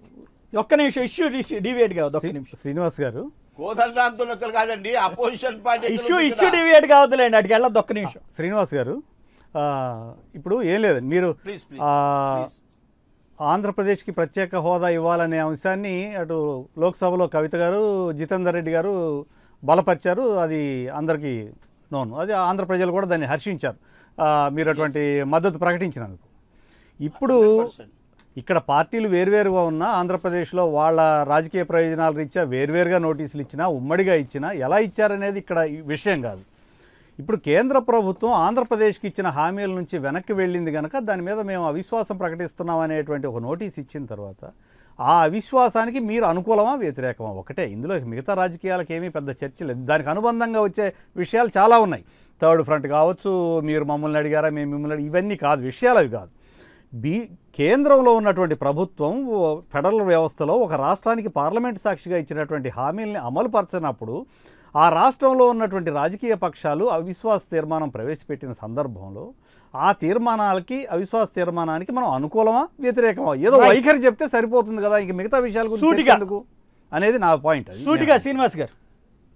ఒక్క నిమిషం ఇష్యూ డివేట్ కావద్దు ఒక్క నిమిషం శ్రీనివాస్ గారు కోదండరాంతో ఒక్కరు కాదండి అపోజిషన్ పార్టీ ఇష్యూ ఇష్యూ డివేట్ కావద్దులేండి అటుకి వెళ్ళొద్దు ఒక్క నిమిషం శ్రీనివాస్ గారు ఆ, ఇప్పుడు ఏం లేదండి మీరు Please, please, ఆ, please. ఆంధ్రప్రదేశ్కి ప్రత్యేక హోదా ఇవ్వాలనే అంశాన్ని అటు లోక్సభలో కవిత గారు జితేందర్ రెడ్డి గారు బలపరిచారు అది అందరికీ నోను అది ఆంధ్ర ప్రజలు కూడా దాన్ని హర్షించారు ఆ, మీరు అటువంటి మద్దతు ప్రకటించినందుకు ఇప్పుడు 100%. ఇక్కడ పార్టీలు వేరువేరుగా ఉన్నా ఆంధ్రప్రదేశ్లో వాళ్ళ రాజకీయ ప్రయోజనాల రీత్యా వేరువేరుగా నోటీసులు ఇచ్చినా ఉమ్మడిగా ఇచ్చినా ఎలా ఇచ్చారనేది ఇక్కడ ఈ విషయం కాదు ఇప్పుడు కేంద్ర ప్రభుత్వం ఆంధ్రప్రదేశ్కి ఇచ్చిన హామీల నుంచి వెనక్కి వెళ్ళింది కనుక దాని మీద మేము అవిశ్వాసం ప్రకటిస్తున్నాం అనేటువంటి ఒక నోటీస్ ఇచ్చిన తర్వాత ఆ అవిశ్వాసానికి మీరు అనుకూలమా వ్యతిరేకమా ఒకటే ఇందులో మిగతా రాజకీయాలకు ఏమీ పెద్ద చర్చ లేదు దానికి అనుబంధంగా వచ్చే విషయాలు చాలా ఉన్నాయి థర్డ్ ఫ్రంట్ కావచ్చు మీరు మమ్మల్ని అడిగారా మేము మిమ్మల్ని అడిగి ఇవన్నీ కాదు విషయాలు అవి కాదు బీ కేంద్రంలో ఉన్నటువంటి ప్రభుత్వం ఓ ఫెడరల్ వ్యవస్థలో ఒక రాష్ట్రానికి పార్లమెంట్ సాక్షిగా ఇచ్చినటువంటి హామీల్ని అమలుపరచినప్పుడు ఆ రాష్ట్రంలో ఉన్నటువంటి రాజకీయ పక్షాలు అవిశ్వాస తీర్మానం ప్రవేశపెట్టిన సందర్భంలో ఆ తీర్మానాలకి అవిశ్వాస తీర్మానానికి మనం అనుకూలమా వ్యతిరేకమా ఏదో Right. వైఖరి చెప్తే సరిపోతుంది కదా ఇంక మిగతా విషయాల గురించి సూటిగా. ఎందుకు అనేది నా పాయింట్ అది సూటిగా శ్రీనివాస్ గారు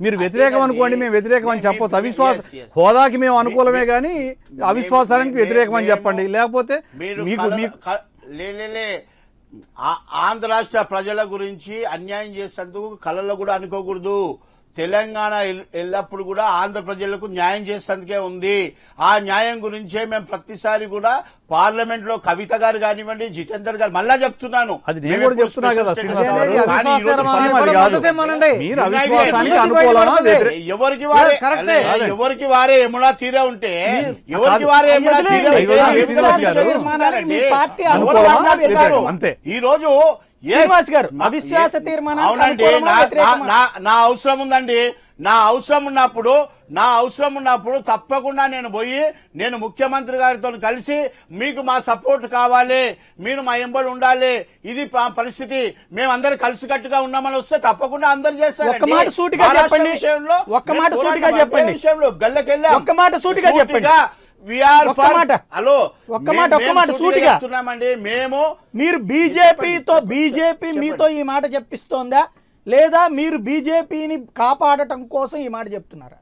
మీరు వ్యతిరేకం అదేనండి. అనుకోండి మేము వ్యతిరేకం అని మేము- చెప్పొచ్చు మేము- అవిశ్వాస yes, yes. హోదాకి మేము అనుకూలమే మీ- కానీ మీ- అవిశ్వాసానికి మీ- వ్యతిరేకం అని మేము- చెప్పండి లేకపోతే మీరు మీకు కల- మీకు క- లే లే, లే. ఆ- ఆంధ్ర రాష్ట్ర ప్రజల గురించి అన్యాయం చేసేందుకు కళలో కూడా అనుకోకూడదు తెలంగాణ ఎల్- ఎల్లప్పుడు కూడా ఆంధ్ర ప్రజలకు న్యాయం చేసేందుకే ఉంది ఆ న్యాయం గురించే మేము ప్రతిసారి కూడా పార్లమెంట్ లో కవిత గారు కానివ్వండి జితేందర్ గారు మళ్ళా చెప్తున్నాను అది నేను మేము కూడా ఎప్పుడు చెప్తున్నా కదా special శ్రీనివాస్ status గారు. కానీ అవిశ్వాస ఈరోజు తీర్మానం విషయం అది కూడా కాదు. మద్దతేమోనండి. మీరు ఉన్నాయి. అవిశ్వాసానికి ఉన్నాయి. అనుకూలమా ఉన్నాయి. వ్యతిరే- ఎవరికి వారే కరెక్టే. అదే, ఎవరికి వారే ఎములా తీరే ఉంటే ఎవరికి కాదు. వారే ఎములా వదిలేయండి. తీరే ఉంటే ఇవాళ ఏ విధంగా శ్రీనివాస్ గారు తీర్మానానికి మీ పార్టీ ఎవరు అనుకూలమా అన్నారు వ్యతిరేకమా? చెప్పారు? అంతే. ఈ రోజు yes, శ్రీనివాస్ గారు, మా- అవిశ్వాస ఏ- తీర్మానానికి అవునండి అనుకూలమా, నా- వ్యతిరేకమా? నా- నా- నా అవసరం ఉందండి నా అవసరం ఉన్నప్పుడు నా అవసరం ఉన్నప్పుడు తప్పకుండా నేను పోయి నేను ముఖ్యమంత్రి గారితో కలిసి మీకు మా సపోర్ట్ కావాలి మీరు మా ఎంబడి ఉండాలి ఇది ప- పరిస్థితి మేమందరం కలిసికట్టుగా ఉన్నామని వస్తే తప్పకుండా అందరు చేస్తారు ఒక్క మాట సూటిగా చెప్పండి. ఒక్క మాట సూటిగా చెప్పండి. విషయంలో గల్లకెళ్ళాం ఒక్క మాట సూటిగా చెప్పండి. We are ఒక్క for- మాట. హలో ఒక్క మేము- మాట, ఒక్క మేము మాట సూటిగా. చెప్తున్నామండి మేము మీరు బీజేపీతో బీజేపీ మీతో ఈ మాట చెప్పిస్తోందా లేదా మీరు బీజేపీని కాపాడటం కోసం ఈ మాట చెప్తున్నారా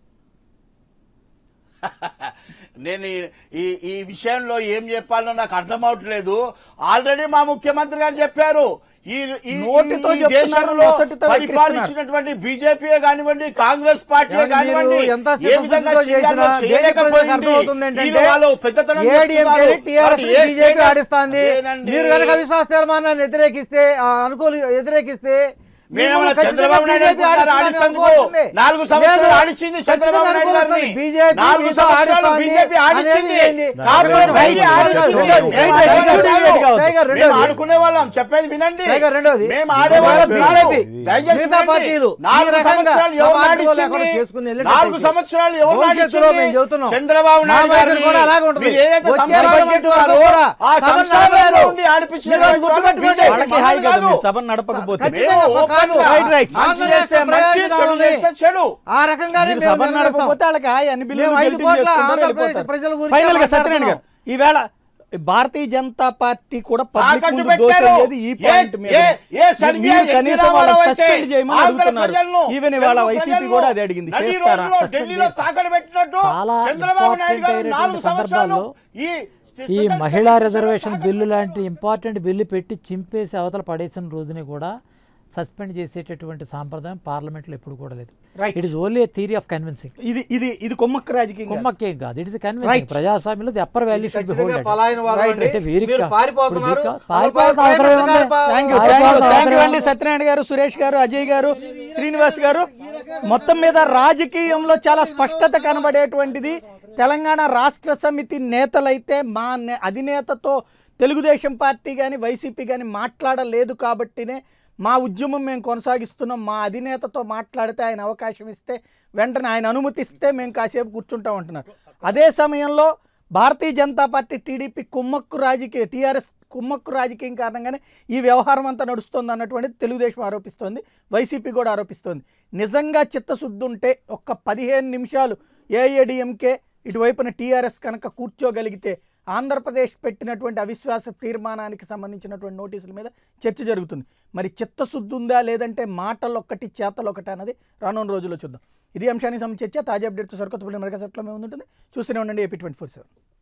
నేను ఈ- ఈ ఈ విషయంలో ఏం చెప్పాలో నాకు అర్థం అవట్లేదు ఆల్రెడీ మా ముఖ్యమంత్రి గారు చెప్పారు ఈ ఈ- నోటితో ఈ చెప్తున్నారు, దేశంలో నోసటితో పరిపాలించినటువంటి బీజేపీ కానివ్వండి కాంగ్రెస్ పార్టీ ఏమండి కానివ్వండి మీరు ఎంత ఏ విధంగా చిత్తశుద్ధితో చేయాలో చేసినా దేశ ప్రజలకు చేయలేకపోయింది. అర్థమవుతుంది ఏంటంటే వీళ్ళు వాళ్ళు పెద్దతనం ఏడీఎంకే చెప్తున్నారు. టీఆర్ఎస్ మరి ఏ బీజేపీ స్టేట్ ఆడిస్తాంది అదేనండి. మీరు కనుక అవిశ్వాస తీర్మానాన్ని వ్యతిరేకిస్తే ఆ అనుకూల వ్యతిరేకిస్తే మేమేమన్నా మిమ్మల్ని ఖచ్చితంగా చంద్రబాబు నాయుడు బీజేపీ అనుకుంటారా? ఆడిస్తుందని ఆడిస్తందుకు? అనుకోవాల్సిందే. నాలుగు సంవత్సరాలు లేదు, ఆడిచ్చింది ఖచ్చితంగా చంద్రబాబు నాయుడు అనుకోవాల్సింది. గారిని. బీజేపీ నాలుగు మీతో సంవత్సరాలు ఆడిస్తోంది బీజేపీ ఆడిచ్చింది. అనేది ఏంది? కాకపోతే రైట్, బయట రైట్, ఆడిస్తుంది. రైట్, మేము రైట్, రైట్, ఆడేవాళ్ళం రైట్, కాదు. రైట్, రైట్, మేము రెండోది. ఆడుకునే వాళ్ళం చెప్పేది వినండి టైగర్ రెండోది. మేము ఆడేవాళ్ళం ఇవాళ కాదు. బీజేపీ, దయచేసి మిగతా వినండి. పార్టీలు నాలుగు ఈ రకంగా సంవత్సరాలు ఎవరు సమాంతరంలో నాడిచ్చింది? లేకుండా చేసుకుని వెళ్ళేటట్టు నాలుగు అయితే. సంవత్సరాలు ఎవరు భవిష్యత్తులో మేము నాడిచ్చింది? చెబుతున్నాం. చంద్రబాబు మా నాయుడు వైఖరి గారిని కూడా అలాగే ఉంటుంది. మీరు ఏదైతే వచ్చే సంసారం బడ్జెట్ వరకు అంటున్నారో, కూడా ఆ సభను సంసారంలో నడపలేరు. ఉండి ఆడిపించిన మీరు అది గుర్తుపెట్టుకోండి. బీజేపీ వాళ్ళకి హాయి కదా కాదు. మీరు సభను నడపకపోతే ఖచ్చితంగా మేము కాదు. ఓపెన్గా రైట్, రైట్. మంచి చేస్తే మంచి, చెడు చేస్తే చెడు ఆ రకంగానే మీరు మేము సభను నిర్ణయిస్తాం. నడపకపోతే వాళ్ళకి హాయి అన్ని బిల్లులు మేము ఐదు గెలిపించి కోట్ల చేసుకుంటారు, ఆంధ్రప్రదేశ్ వెళ్ళిపోతారు. ప్రజల గురించి ఫైనల్ గా సత్యనారాయణ గారు మాట్లాడుతున్నాం. ఈవేళ భారతీయ జనతా పార్టీ కూడా పబ్లిక్ తాకట్టు ముందు దోషం పెట్టారు. లేదు ఈ ఏ- పాయింట్ మీద ఏ- ఏ సర్వే మీరు ఎన్టీ కనీసం రామారావు వాళ్ళని అయితే సస్పెండ్ చేయమని ఆంధ్ర అడుగుతున్నారు ప్రజలను, ఈవెన్ ఇవాళ తెలుగు వైసీపీ ప్రజలను కూడా అది అడిగింది నడి చేస్తారా రోడ్లో సస్పెండ్ ఢిల్లీలో చేస్తారా? తాకట్టు పెట్టినట్టు చాలా చంద్రబాబు నాయుడు గారు ఇంపార్టెంట్ నాలుగు అయినటువంటి సంవత్సరాలు సందర్భాల్లో ఈ ఈ మహిళా రిజర్వేషన్ బిల్లు లాంటి ఇంపార్టెంట్ బిల్లు పెట్టి చింపేసి అవతల పడేసిన రోజుని కూడా సస్పెండ్ చేసేటటువంటి సాంప్రదాయం పార్లమెంట్లో ఎప్పుడు కూడా లేదు Right. It is only theory of convincing ఇది ఇది ఇది కొమ్మక్క రాజకీయం కాదు. కుమ్మక్కేం కాదు ఇట్ ఇస్ Right. కన్విన్సింగ్ ప్రజాస్వామ్యంలో the upper value should be ఖచ్చితంగా హోల్డ్ పలాయన వాదం Right, అండి. అంటే వీరికి మీరు కా- పారిపోతున్నారు. ఇప్పుడు వీరికి అసలు పారిపోవాల్సిన ప్రైమ్ అవసరం మినిస్టర్ ఏముంది? గారు థ్యాంక్ యూ ఆ థ్యాంక్ యూ విధానం థ్యాంక్ యూ అవసరం అండి సత్యనారాయణ గారు సురేష్ గారు అజయ్ గారు శ్రీనివాస్ గారు మొత్తం మీద రాజకీయంలో చాలా స్పష్టత కనబడేటువంటిది తెలంగాణ రాష్ట్ర సమితి నేతలైతే మా నే- అధినేతతో తెలుగుదేశం పార్టీ కానీ వైసీపీ కానీ మాట్లాడలేదు కాబట్టినే మా ఉద్యమం మేము కొనసాగిస్తున్నాం మా అధినేతతో మాట్లాడితే ఆయన అవకాశం ఇస్తే వెంటనే ఆయన అనుమతిస్తే మేము కాసేపు కూర్చుంటాం అంటున్నారు అదే సమయంలో భారతీయ జనతా పార్టీ టీడీపీ కుమ్మక్కు రాజకీయ టీఆర్ఎస్ కుమ్మక్కు రాజకీయం కారణంగానే ఈ వ్యవహారం అంతా నడుస్తుంది అన్నటువంటిది తెలుగుదేశం ఆరోపిస్తోంది వైసీపీ కూడా ఆరోపిస్తోంది నిజంగా చిత్తశుద్ధి ఉంటే ఒక్క పదిహేను నిమిషాలు ఏఐఏడిఎంకే ఇటువైపున టీఆర్ఎస్ కనుక కూర్చోగలిగితే ఆంధ్రప్రదేశ్ పెట్టినటువంటి అవిశ్వాస తీర్మానానికి సంబంధించినటువంటి నోటీసుల మీద చర్చ జరుగుతుంది మరి చిత్తశుద్ధి ఉందా లేదంటే మాటలు ఒక్కటి చేతలు ఒకటి అన్నది రానున్న రోజుల్లో చూద్దాం ఇది అంశానికి సంబంధించి చర్చ తాజా అప్డేట్తో సరికొత్త మరొక సెట్లో మేము ఉంటుంది చూస్తూనే ఉండండి ఏపీ ట్వంటీ ఫోర్ సెవెన్